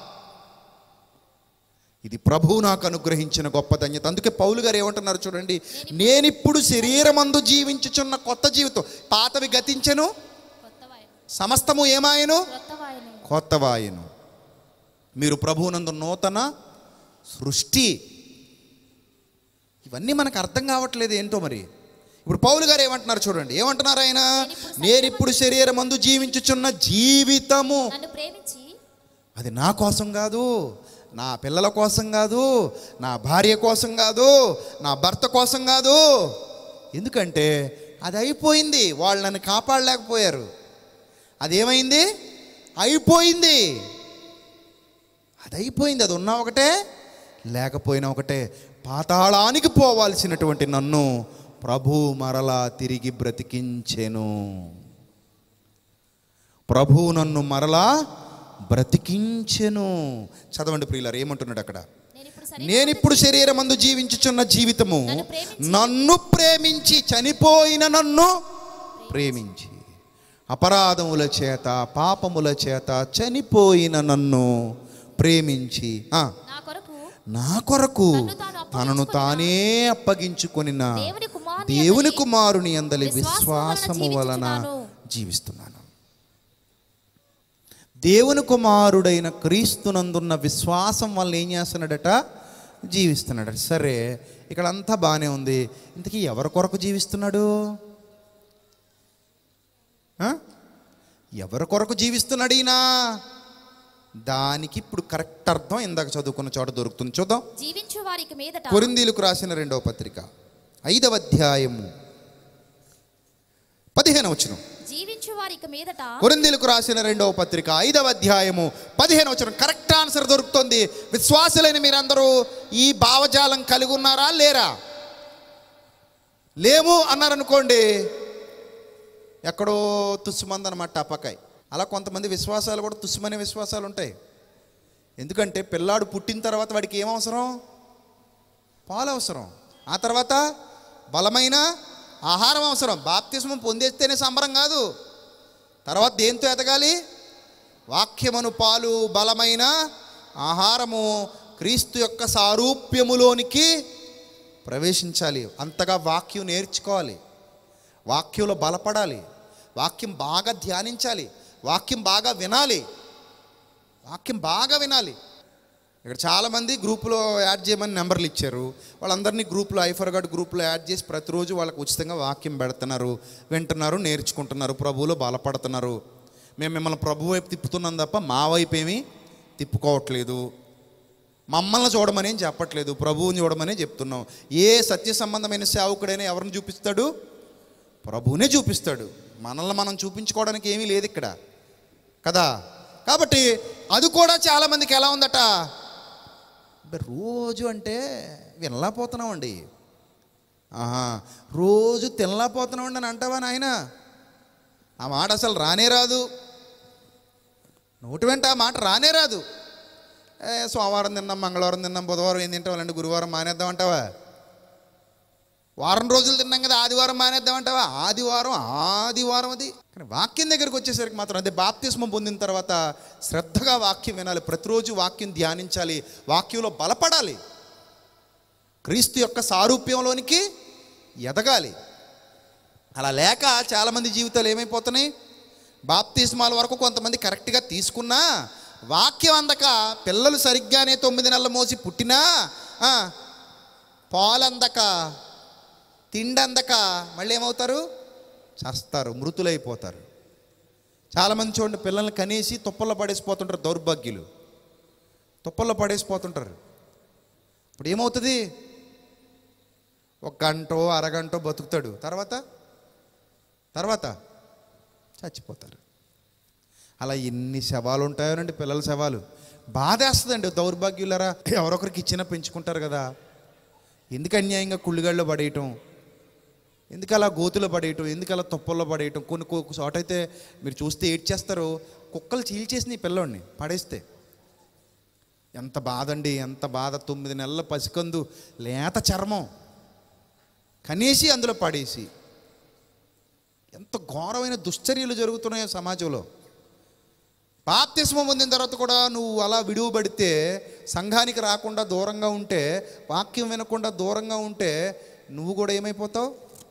ఇది ప్రభు నాకు అనుగ్రహించిన గొప్ప ధన్యత అందుకే పౌలు గారు ఏమంటున్నారు చూడండి నేనిప్పుడు శరీరమందు జీవించుచున్న కొత్త జీవితం పాతవి గతించెను సమస్తము ఏమాయను కొత్తవాయను మీరు ప్రభువునందు నూతన సృష్టి ఇవన్నీ మనకు అర్థం కావట్లేదు ఏంటో మరి ఇప్పుడు పౌలు గారు ఏమంటున్నారు చూడండి ఏమంటున్నారు ఆయన నేనిప్పుడు శరీరమందు జీవించుచున్న జీవితము నన్ను ప్రేమించి అది నా కోసం కాదు నా పిల్లల కోసం కాదు నా భార్య కోసం కాదు నా భర్త కోసం కాదు ఎందుకంటే అది అయిపోయింది వాళ్ళు నన్ను కాపాడలేకపోయారు అదేమైంది అయిపోయింది అది అయిపోయింది అది ఉన్నా ఒకటే లేకపోయినా ఒకటే పాతాళానికి పోవాల్సినటువంటి నన్ను ప్రభు మరలా తిరిగి బ్రతికించెను ప్రభు నన్ను మరలా బ్రతికించెను చదవండి ప్రియులారు ఏమంటున్నాడు అక్కడ నేను ఇప్పుడు సరి నేనిప్పుడు శరీరమందు జీవించుచున్న జీవితము నన్ను ప్రేమించి- నన్ను ప్రేమించి చనిపోయిన నన్ను ప్రేమించి అపరాధముల చేత పాపముల చేత చనిపోయిన నన్ను ప్రేమించి ఆ, నా కొరకు నా కొరకు తన్ను తాను తనను తానే అప్పగించుకొనిన దేవుని కుమారుని దేవుని అందలి కుమారుని అందలి విశ్వాసము విశ్వాసము వలన వలన జీవిస్తున్నాను దేవుని కుమారుడైన క్రీస్తునందున్న విశ్వాసం వల్ల ఏం చేస్తున్నాడట జీవిస్తున్నాడట సరే ఇక్కడ అంతా బాగానే ఉంది ఇంతకీ ఎవరి కొరకు జీవిస్తున్నాడు ఆ? ఎవరి కొరకు జీవిస్తున్నాడు ఈయన దానికి ఇప్పుడు కరెక్ట్ అర్థం ఇందాక చదువుకున్న చోట దొరుకుతుంది చూద్దాం జీవించు వారికి మీదట కొరిందీలకు రాసిన రెండవ పత్రిక ఐదవ అధ్యాయము పదిహేను వచ్చిన జీవించు వారికి మీదట కొరిందీలకు రాసిన రెండవ పత్రిక ఐదవ అధ్యాయము పదిహేను వచ్చిన కరెక్ట్ ఆన్సర్ దొరుకుతుంది విశ్వాసులైన మీరందరూ ఈ భావజాలం కలిగి ఉన్నారా లేరా లేము అన్నారనుకోండి ఎక్కడో తుస్సుమంది అనమాట టపకాయ్ అలా కొంతమంది విశ్వాసాలు కూడా తుస్సుమనే విశ్వాసాలు ఉంటాయి ఎందుకంటే పిల్లాడు పుట్టిన తర్వాత వాడికి ఏం అవసరం పాలు అవసరం ఆ తర్వాత బలమైన ఆహారం అవసరం బాప్తిస్మం పొందేస్తేనే సంబరం కాదు తర్వాత దేంతో ఎదగాలి వాక్యమును పాలు బలమైన ఆహారము క్రీస్తు యొక్క సారూప్యములోనికి ప్రవేశించాలి అంతగా వాక్యం నేర్చుకోవాలి వాక్యంలో బలపడాలి వాక్యం బాగా ధ్యానించాలి వాక్యం బాగా వినాలి వాక్యం బాగా వినాలి ఇక్కడ చాలామంది గ్రూపులో యాడ్ చేయమని నెంబర్లు ఇచ్చారు వాళ్ళందరినీ గ్రూప్లో ఐఫర్గడ్ గ్రూప్లో యాడ్ చేసి ప్రతిరోజు వాళ్ళకి ఉచితంగా వాక్యం పెడుతున్నారు వింటున్నారు నేర్చుకుంటున్నారు ప్రభువులో బలపడుతున్నారు మేము మిమ్మల్ని ప్రభు వైపు తిప్పుతున్నాం తప్ప మా వైపు ఏమీ తిప్పుకోవట్లేదు మమ్మల్ని చూడమని ఏం చెప్పట్లేదు ప్రభువుని చూడమని చెప్తున్నాం ఏ సత్య సంబంధమైన సేవకుడైనా ఎవరిని చూపిస్తాడు ప్రభువునే చూపిస్తాడు మనల్ని మనం చూపించుకోవడానికి ఏమీ లేదు ఇక్కడ కదా కాబట్టి అది కూడా చాలామందికి ఎలా ఉందట అబ్బే, రోజు అంటే వినలేకపోతున్నామండి ఆహా రోజు తినలేకపోతున్నామండి అని అంటావా నాయన ఆ మాట అసలు రానే రాదు నోటి వెంట ఆ మాట రానే రాదు ఏ సోమవారం తిన్నాం మంగళవారం తిన్నాం బుధవారం ఏం తింటాం గురువారం మానేద్దాం అంటావా వారం రోజులు తిన్నాం కదా ఆదివారం మానేద్దామంటావా ఆదివారం ఆదివారం అది కానీ వాక్యం దగ్గరికి వచ్చేసరికి మాత్రం అదే బాప్తిస్మం పొందిన తర్వాత శ్రద్ధగా వాక్యం వినాలి ప్రతిరోజు వాక్యం ధ్యానించాలి వాక్యంలో బలపడాలి క్రీస్తు యొక్క సారూప్యంలోనికి ఎదగాలి అలా లేక చాలామంది జీవితాలు ఏమైపోతున్నాయి బాప్తిస్మాల వరకు కొంతమంది కరెక్ట్గా తీసుకున్నా వాక్యం అందక పిల్లలు సరిగ్గానే తొమ్మిది నెలల మోసి పుట్టినా ఆ, పాలందక తిండందక మళ్ళీ ఏమవుతారు చస్తారు మృతులైపోతారు చాలామంది చూడండి పిల్లల్ని కనేసి తుప్పల్లో పడేసిపోతుంటారు దౌర్భాగ్యులు తుప్పల్లో పడేసిపోతుంటారు ఇప్పుడు ఏమవుతుంది ఒక గంటో అరగంటో బతుకుతాడు తర్వాత తర్వాత చచ్చిపోతారు అలా ఎన్ని శవాలు ఉంటాయోనండి పిల్లల శవాలు బాధేస్తుందండి దౌర్భాగ్యులరా ఎవరొకరికి ఇచ్చినా పెంచుకుంటారు కదా ఎందుకు అన్యాయంగా కుళ్ళిగాళ్ళు పడేయటం ఎందుకు అలా గోతులో పడేయటం ఎందుకు అలా తుప్పల్లో పడేయటం కొన్ని కొన్ని చోట అయితే మీరు చూస్తే ఏడ్చేస్తారు కుక్కలు చీల్చేసిన ఈ పిల్లోడిని పడేస్తే ఎంత బాధ అండి ఎంత బాధ తొమ్మిది నెలల పసికందు లేత చర్మం కనేసి అందులో పడేసి ఎంత ఘోరమైన దుశ్చర్యలు జరుగుతున్నాయో సమాజంలో బాప్తిస్మం పొందిన తర్వాత కూడా నువ్వు అలా విడువబడితే సంఘానికి రాకుండా దూరంగా ఉంటే వాక్యం వినకుండా దూరంగా ఉంటే నువ్వు కూడా ఏమైపోతావు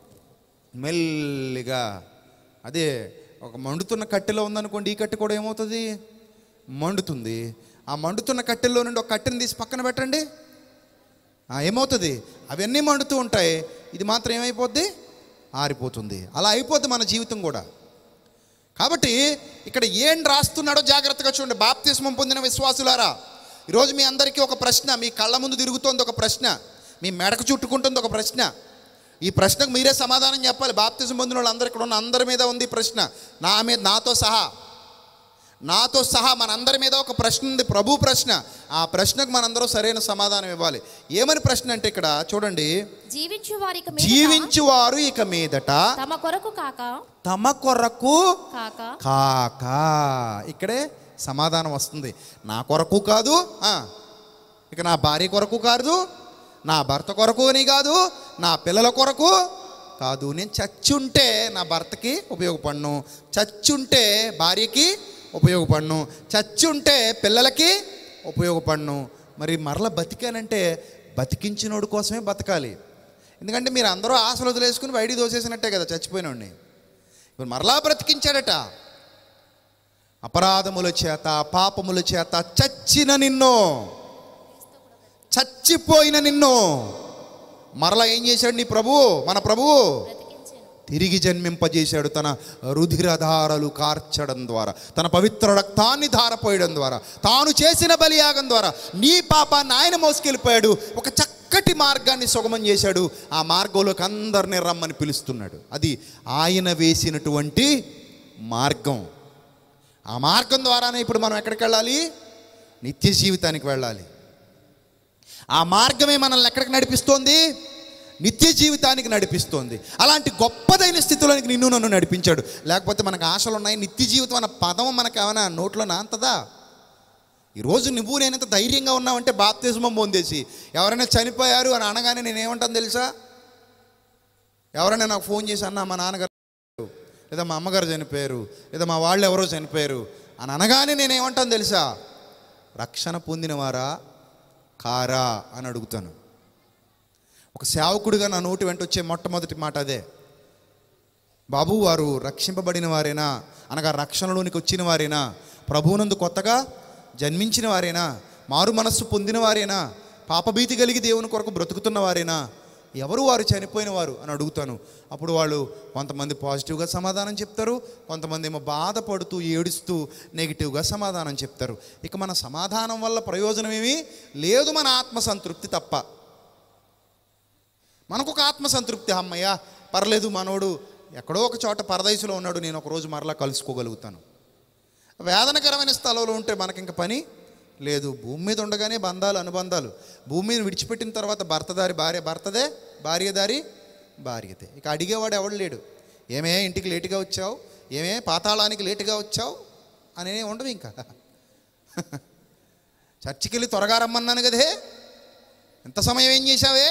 మెల్లిగా అదే ఒక మండుతున్న కట్టెలో ఉందనుకోండి ఈ కట్టె కూడా ఏమవుతుంది మండుతుంది ఆ మండుతున్న కట్టెల్లో నుండి ఒక కట్టెని తీసి పక్కన పెట్టండి ఆ, ఏమవుతుంది అవన్నీ మండుతూ ఉంటాయి ఇది మాత్రం ఏమైపోద్ది ఆరిపోతుంది అలా అయిపోద్ది మన జీవితం కూడా కాబట్టి ఇక్కడ ఏం రాస్తున్నాడో జాగ్రత్తగా చూడండి బాప్తిస్మం పొందిన విశ్వాసులారా ఈరోజు మీ అందరికీ ఒక ప్రశ్న మీ కళ్ళ ముందు తిరుగుతోంది ఒక ప్రశ్న మీ మెడకు చుట్టుకుంటుంది ఒక ప్రశ్న ఈ ప్రశ్నకు మీరే సమాధానం చెప్పాలి బాప్తిజం పొందిన వాళ్ళు అందరు ఇక్కడ ఉన్న అందరి మీద ఉంది ఈ ప్రశ్న నా మీద నాతో సహా నాతో సహా మనందరి మీద ఒక ప్రశ్న ఉంది ప్రభు ప్రశ్న ఆ ప్రశ్నకు మనందరూ సరైన సమాధానం ఇవ్వాలి ఏమని ప్రశ్న అంటే ఇక్కడ చూడండి జీవించు వారికి మీదట జీవించువారు ఇక మీదట తమ కొరకు కాక తమ కొరకు కాక కాక ఇక్కడే సమాధానం వస్తుంది నా కొరకు కాదు ఆ, ఇక నా భార్య కొరకు కాదు నా భర్త కొరకు అని కాదు నా పిల్లల కొరకు కాదు నేను చచ్చుంటే నా భర్తకి ఉపయోగపడను చచ్చుంటే భార్యకి ఉపయోగపడను చచ్చుంటే పిల్లలకి ఉపయోగపడను మరి మరల బతికానంటే బతికించినోడు కోసమే బతకాలి ఎందుకంటే మీరు అందరూ ఆశలు వదిలేసుకుని బయటికి దోసేసినట్టే కదా చచ్చిపోయినోడిని ఇప్పుడు మరలా బ్రతికించాడట అపరాధముల చేత పాపముల చేత చచ్చిన నిన్ను చచ్చిపోయిన నిన్ను మరలా ఏం చేశాడు నీ ప్రభువు మన ప్రభువు బ్రతికించెను తిరిగి జన్మింపజేశాడు తన రుధిరధారలు కార్చడం ద్వారా తన పవిత్ర రక్తాన్ని ధారపోయడం ద్వారా తాను చేసిన బలియాగం ద్వారా నీ పాపాన్ని ఆయన మోసుకెళ్ళిపోయాడు ఒక చక్కటి మార్గాన్ని సుగమం చేశాడు ఆ మార్గంలోకి అందరినీ రమ్మని పిలుస్తున్నాడు అది ఆయన వేసినటువంటి మార్గం ఆ మార్గం ద్వారానే ఇప్పుడు మనం ఎక్కడికి వెళ్ళాలి నిత్య జీవితానికి వెళ్ళాలి ఆ మార్గమే మనల్ని ఎక్కడికి నడిపిస్తోంది నిత్య జీవితానికి నడిపిస్తోంది అలాంటి గొప్పదైన స్థితిలోనికి నిన్ను నన్ను నడిపించాడు లేకపోతే మనకు ఆశలు ఉన్నాయి నిత్య జీవితం అన్న పదం మనకు ఏమైనా నోట్లో నాంతదా ఈరోజు నువ్వు నేనంత ధైర్యంగా ఉన్నావంటే బాప్తిజమం పొందేసి ఎవరైనా చనిపోయారు అని అనగానే నేనేమంటాను తెలుసా ఎవరైనా నాకు ఫోన్ చేసి అన్నా మా నాన్నగారు లేదా మా అమ్మగారు చనిపోయారు లేదా మా వాళ్ళు ఎవరో చనిపోయారు అని అనగానే నేనేమంటాను తెలుసా రక్షణ పొందినవారా కారా అని అడుగుతాను ఒక సేవకుడిగా నా నోటి వెంట వచ్చే మొట్టమొదటి మాట అదే బాబు వారు రక్షింపబడిన వారేనా అనగా రక్షణలోనికి వచ్చిన వారేనా ప్రభువునందు కొత్తగా జన్మించిన వారేనా మారు మనస్సు పొందిన వారేనా పాపభీతి కలిగి దేవుని కొరకు బ్రతుకుతున్న వారేనా ఎవరు వారు చనిపోయిన వారు అని అడుగుతాను అప్పుడు వాళ్ళు కొంతమంది పాజిటివ్గా సమాధానం చెప్తారు కొంతమంది ఏమో బాధపడుతూ ఏడుస్తూ నెగిటివ్గా సమాధానం చెప్తారు ఇక మన సమాధానం వల్ల ప్రయోజనం ఏమీ లేదు మన ఆత్మ సంతృప్తి తప్ప మనకు ఒక ఆత్మ సంతృప్తి అమ్మయ్య పర్లేదు మనోడు ఎక్కడో ఒక చోట పరదయసులో ఉన్నాడు నేను ఒక రోజు మరలా కలుసుకోగలుగుతాను వేదనకరమైన స్థలంలో ఉంటే మనకి ఇంక పని లేదు భూమి మీద ఉండగానే బంధాలు అనుబంధాలు భూమి మీద విడిచిపెట్టిన తర్వాత భర్త దారి భార్య భర్తదే భార్య దారి భార్యతే ఇక అడిగేవాడు ఎవడు లేడు ఏమే ఇంటికి లేటుగా వచ్చావు ఏమే పాతాళానికి లేటుగా వచ్చావు అనే ఉండవు ఇంకా చర్చికి వెళ్ళి త్వరగా రమ్మన్నాను కదే ఎంత సమయం ఏం చేశావే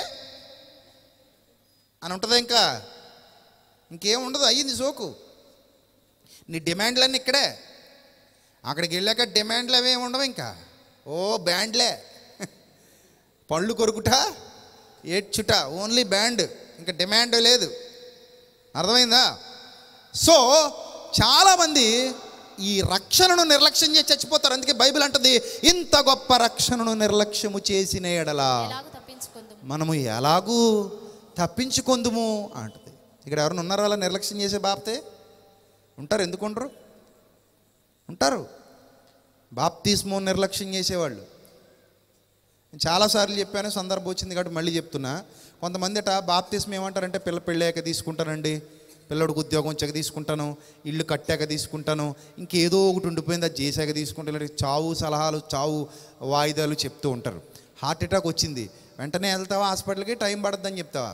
అని ఉంటుంది ఇంకా ఇంకేం ఉండదు అయ్యింది సోకు నీ డిమాండ్లన్నీ ఇక్కడే అక్కడికి వెళ్ళాక డిమాండ్లు అవేమి ఉండవు ఇంకా ఓ బ్యాండ్లే పళ్ళు కొరుకుట ఏడ్చుట ఓన్లీ బ్యాండ్ ఇంకా డిమాండ్ లేదు అర్థమైందా సో చాలామంది ఈ రక్షణను నిర్లక్ష్యం చేసి చచ్చిపోతారు అందుకే బైబిల్ అంటుంది ఇంత గొప్ప రక్షణను నిర్లక్ష్యము చేసిన ఎడలా ఎలాగ తప్పించుకుందాం మనము ఎలాగూ తప్పించుకుందుము అంటది ఇక్కడ ఎవరైనా ఉన్నారా అలా నిర్లక్ష్యం చేసే బాప్తే ఉంటారు ఎందుకు ఉండరు ఉంటారు బాప్తిస్మో నిర్లక్ష్యం చేసేవాళ్ళు నేను చాలాసార్లు చెప్పాను సందర్భం వచ్చింది కాబట్టి మళ్ళీ చెప్తున్నా కొంతమంది అట బాప్తిస్మ ఏమంటారంటే పిల్ల పెళ్ళాక తీసుకుంటానండి పిల్లడికి ఉద్యోగం వచ్చాక తీసుకుంటాను ఇల్లు కట్టాక తీసుకుంటాను ఇంకేదో ఒకటి ఉండిపోయింది అది చేశాక తీసుకుంటాను ఇలాంటి చావు సలహాలు చావు వాయిదాలు చెప్తూ ఉంటారు హార్ట్ అటాక్ వచ్చింది వెంటనే వెళ్తావా హాస్పిటల్కి టైం పడద్దని చెప్తావా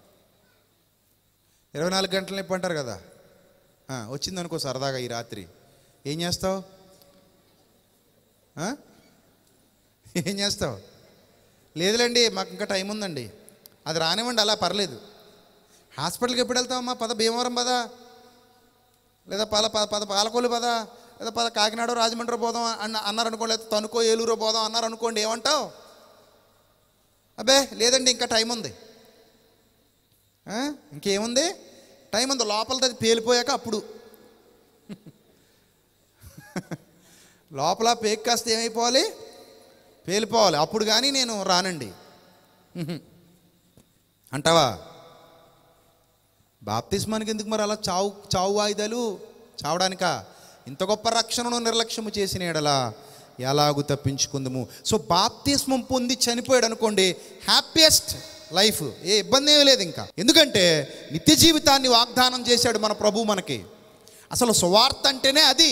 ఇరవై నాలుగు గంటల నొప్పి అంటారు కదా ఆ, వచ్చిందనుకో సరదాగా ఈ రాత్రి ఏం చేస్తావు ఆ? ఏం చేస్తావు లేదులేండి మాకు ఇంకా టైం ఉందండి అది రానివ్వండి అలా పర్లేదు హాస్పిటల్కి ఎప్పుడు వెళ్తావమ్మా పద భీమవరం పద లేదా పద పద పద పాలకోలు పద లేదా పద కాకినాడ రాజమండ్రి పోదాం అన్న అన్నారు అనుకోండి లేదా తణుకో ఏలూరు పోదాం అన్నారు అనుకోండి ఏమంటావు అబ్బే లేదండి ఇంకా టైం ఉంది ఆ? ఇంకేముంది టైం ఉంది లోపలది అది పేలిపోయాక అప్పుడు లోపల పేక్ కాస్త ఏమైపోవాలి పేలిపోవాలి అప్పుడు కానీ నేను రానండి అంటావా బాప్తిస్మానికి ఎందుకు మరి అలా చావు చావు వాయిదాలు చావడానికా ఇంత గొప్ప రక్షణను నిర్లక్ష్యము చేసిన ఎడలా ఎలాగూ తప్పించుకుందము సో బాప్తిస్మం పొంది చనిపోయాడు అనుకోండి హ్యాపీయెస్ట్ లైఫ్ ఏ ఇబ్బంది ఏమీ లేదు ఇంకా ఎందుకంటే నిత్య జీవితాన్ని వాగ్దానం చేశాడు మన ప్రభు మనకి అసలు సువార్త అంటేనే అది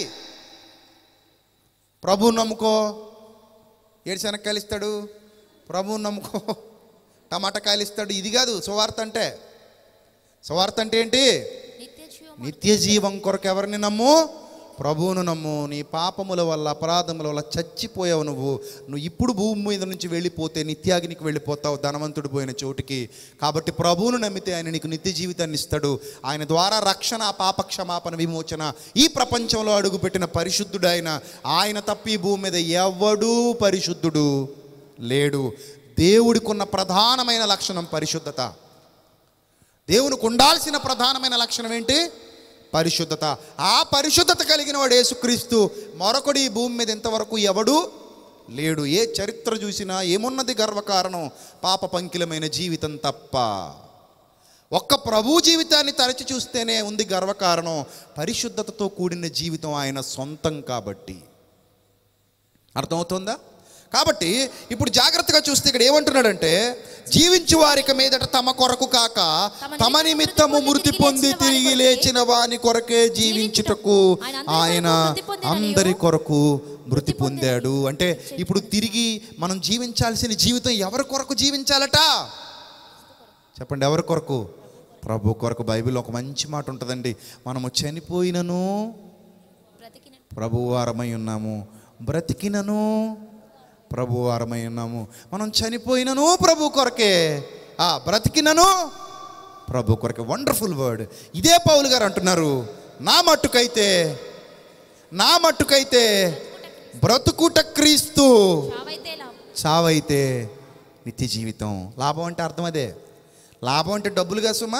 ప్రభు నమ్ముకో ఏడు శనక్కాయలు ఇస్తాడు ప్రభు నమ్ముకో టమాటా కాయలు ఇస్తాడు ఇది కాదు సువార్త అంటే సువార్త అంటే ఏంటి నిత్య జీవం నిత్య జీవం కొరకు ఎవరిని నమ్ము ప్రభువును నమ్ము నీ పాపముల వల్ల అపరాధముల వల్ల చచ్చిపోయావు నువ్వు నువ్వు ఇప్పుడు భూమి మీద నుంచి వెళ్ళిపోతే నిత్యాగ్నికి వెళ్ళిపోతావు ధనవంతుడు పోయిన చోటుకి కాబట్టి ప్రభువును నమ్మితే ఆయన నీకు నిత్య జీవితాన్ని ఇస్తాడు ఆయన ద్వారా రక్షణ పాప క్షమాపణ విమోచన ఈ ప్రపంచంలో అడుగుపెట్టిన పరిశుద్ధుడు ఆయన ఆయన తప్ప ఈ భూమి మీద ఎవడూ పరిశుద్ధుడు లేడు దేవుడికున్న ప్రధానమైన లక్షణం పరిశుద్ధత దేవునికి ఉండాల్సిన ప్రధానమైన లక్షణం ఏంటి పరిశుద్ధత ఆ పరిశుద్ధత కలిగిన వాడు యేసుక్రీస్తు మరొకడు ఈ భూమి మీద ఇంతవరకు ఎవడు లేడు ఏ చరిత్ర చూసినా ఏమున్నది గర్వకారణం పాప పంకిలమైన జీవితం తప్ప ఒక్క ప్రభు జీవితాన్ని తరచి చూస్తేనే ఉంది గర్వకారణం పరిశుద్ధతతో కూడిన జీవితం ఆయన సొంతం కాబట్టి అర్థమవుతుందా కాబట్టి ఇప్పుడు జాగ్రత్తగా చూస్తే ఇక్కడ ఏమంటున్నాడంటే జీవించు వారిక మీదట తమ కొరకు కాక తమ నిమిత్తము మృతి పొంది తిరిగి లేచిన వాని కొరకే జీవించుటకు ఆయన అందరి కొరకు మృతి పొందాడు అంటే ఇప్పుడు తిరిగి మనం జీవించాల్సిన జీవితం ఎవరి కొరకు జీవించాలట చెప్పండి ఎవరి కొరకు ప్రభు కొరకు బైబిల్ ఒక మంచి మాట ఉంటుందండి మనము చనిపోయినను బ్రతికిన ప్రభువారమై ఉన్నాము బ్రతికినను ప్రభువారమై ఉన్నాము మనం చనిపోయినను ప్రభు కొరకే ఆ బ్రతికినను ప్రభు కొరకే వండర్ఫుల్ వర్డ్ ఇదే పౌలు గారు అంటున్నారు నా మట్టుకైతే నా మట్టుకైతే బ్రతుకుట క్రీస్తు చావైతే లాభం చావైతే నిత్య జీవితం లాభం అంటే అర్థం అదే లాభం అంటే డబ్బులుగా సుమా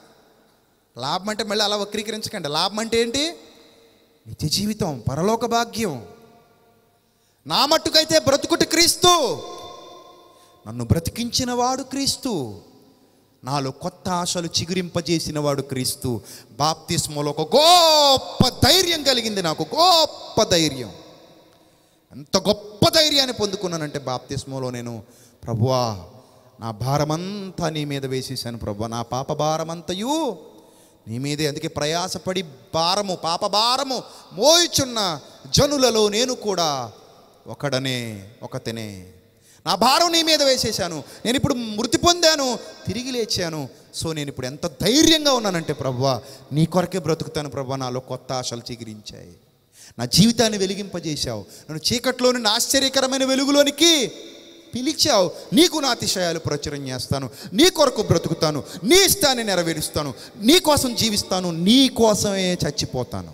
లాభం అంటే మళ్ళీ అలా వక్రీకరించకండి లాభం అంటే ఏంటి నిత్య జీవితం పరలోక భాగ్యం నా మట్టుకైతే బ్రతుకుట క్రీస్తు నన్ను బ్రతికించిన వాడు క్రీస్తు నాలో కొత్త ఆశలు చిగురింపజేసిన వాడు క్రీస్తు బాప్తిస్మలో ఒక గొప్ప ధైర్యం కలిగింది నాకు గొప్ప ధైర్యం ఎంత గొప్ప ధైర్యాన్ని పొందుకున్నానంటే బాప్తిస్మలో నేను ప్రభువా నా భారమంతా నీ మీద వేసేసాను ప్రభువా నా పాప భారమంతయు నీ మీదే అందుకే ప్రయాసపడి భారము పాప భారము మోయిచున్న జనులలో నేను కూడా ఒకడనే ఒకతనే నా భారం నీ మీద వేసేసాను నేను ఇప్పుడు మృతి పొందాను తిరిగి లేచాను సో నేను ఇప్పుడు ఎంత ధైర్యంగా ఉన్నానంటే ప్రభువా నీ కొరకే బ్రతుకుతాను ప్రభువా నాలో కొత్త ఆశలు చిగురించాయి నా జీవితాన్ని వెలిగింపజేశావు నన్ను చీకట్లో నుండి ఆశ్చర్యకరమైన వెలుగులోనికి పిలిచావు నీకు నా అతిశయాలు ప్రచురం చేస్తాను నీ కొరకు బ్రతుకుతాను నీ ఇష్టాన్ని నెరవేరుస్తాను నీ కోసం జీవిస్తాను నీ కోసమే చచ్చిపోతాను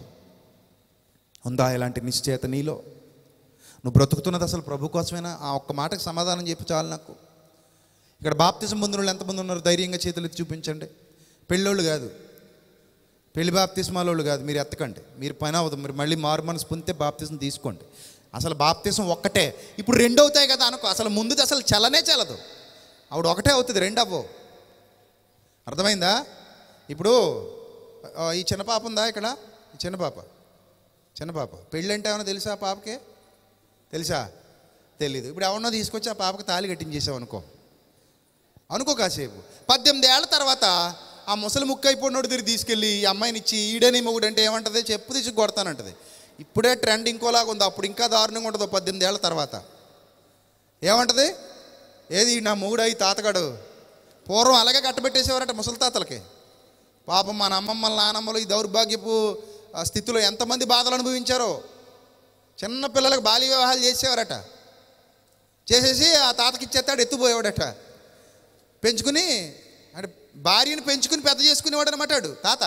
ఉందా ఇలాంటి నిశ్చయత నీలో నువ్వు బ్రతుకుతున్నది అసలు ప్రభు కోసమేనా ఆ ఒక్క మాటకు సమాధానం చెప్పి చాలు నాకు ఇక్కడ బాప్తిజం పొందిన ఎంతమంది ఉన్నారు ధైర్యంగా చేతులు ఎత్తి చూపించండి పెళ్ళోళ్ళు కాదు పెళ్లి బాప్తిస్మాలోళ్ళు కాదు మీరు ఎత్తకండి మీరు పని అవ్వదు మీరు మళ్ళీ మారు మనసు పొందితే బాప్తిజం తీసుకోండి అసలు బాప్తిజం ఒక్కటే ఇప్పుడు రెండు అవుతాయి కదా అనుకో అసలు ముందుది అసలు చలనే చలదు ఆవిడ ఒకటే అవుతుంది రెండు అవ్వవు అర్థమైందా ఇప్పుడు ఆ, ఈ చిన్న పాప ఉందా ఇక్కడ ఈ చిన్న పాప చిన్న పాప పెళ్ళి అంటే ఏమైనా తెలుసా ఆ పాపకి తెలుసా తెలీదు ఇప్పుడు ఎవరన్నా తీసుకొచ్చి ఆ పాపకి తాళి కట్టించేసావు అనుకో అనుకో కాసేపు పద్దెనిమిది ఏళ్ళ తర్వాత ఆ ముసలి ముక్క అయిపోయినోడు దగ్గర తీసుకెళ్ళి ఈ అమ్మాయిని ఇచ్చి ఈడని మొగుడు అంటే ఏమంటది చెప్పు తీసి కొడతానంటది ఇప్పుడే ట్రెండ్ ఇంకోలాగా ఉంది అప్పుడు ఇంకా దారుణంగా ఉంటుంది ఓ పద్దెనిమిది ఏళ్ళ తర్వాత ఏమంటది ఏది నా మొగుడు అయి తాతగాడు పూర్వం అలాగే కట్టబెట్టేసేవారట ముసలి తాతలకి పాపం మన అమ్మమ్మల నానమ్మలు ఈ దౌర్భాగ్యపు ఆ, స్థితిలో ఎంతమంది బాధలు అనుభవించారో చిన్న పిల్లలకు బాల్య వివాహాలు చేసేవారట చేసేసి ఆ తాతకి ఇచ్చేస్తాడు ఎత్తుపోయేవాడట పెంచుకుని అంటే భార్యను పెంచుకుని పెద్ద చేసుకునేవాడు అనమాట వాడు తాత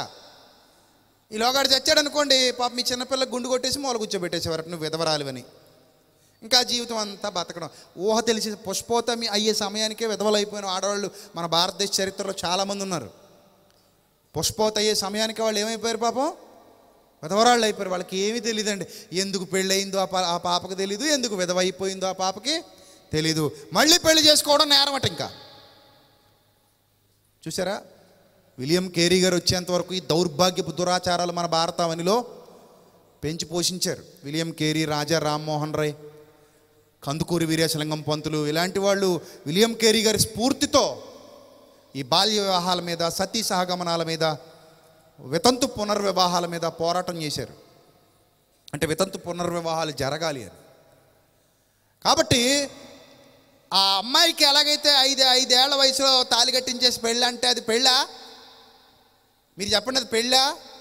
ఈ లోగాడు చచ్చాడు అనుకోండి పాప మీ చిన్నపిల్లకి గుండు కొట్టేసి మూల కూర్చోబెట్టేసేవారట నువ్వు విధవరాలివని ఇంకా జీవితం అంతా బతకడం ఊహ తెలిసి పుష్పోతమి అయ్యే సమయానికే విధవలు అయిపోయిన ఆడవాళ్ళు మన భారతదేశ చరిత్రలో చాలామంది ఉన్నారు పుష్పోత అయ్యే సమయానికి వాళ్ళు ఏమైపోయారు పాపం విధవరాళ్ళు అయిపోయారు వాళ్ళకి ఏమీ తెలియదండి ఎందుకు పెళ్ళయిందో ఆ పా- ఆ పాపకు తెలీదు ఎందుకు విధవ అయిపోయిందో ఆ పాపకి తెలీదు మళ్ళీ పెళ్లి చేసుకోవడం నేరమట ఇంకా చూసారా విలియం కేరీ గారు వచ్చేంత వరకు ఈ దౌర్భాగ్యపు దురాచారాలు మన భారతావనిలో పెంచి పోషించారు విలియం కేరీ రాజా రామ్మోహన్ రాయ్ కందుకూరి వీరేశలింగం పంతులు ఇలాంటి వాళ్ళు విలియం కేరీ గారి స్ఫూర్తితో ఈ బాల్య వివాహాల మీద సతీ సహగమనాల మీద వితంతు పునర్వివాహాల మీద పోరాటం చేశారు అంటే వితంతు పునర్వివాహాలు జరగాలి అని కాబట్టి ఆ అమ్మాయికి ఎలాగైతే ఐదు ఐదేళ్ల వయసులో తాలి కట్టించేసి పెళ్ళి అంటే అది పెళ్ళా మీరు చెప్పండి అది పెళ్ళా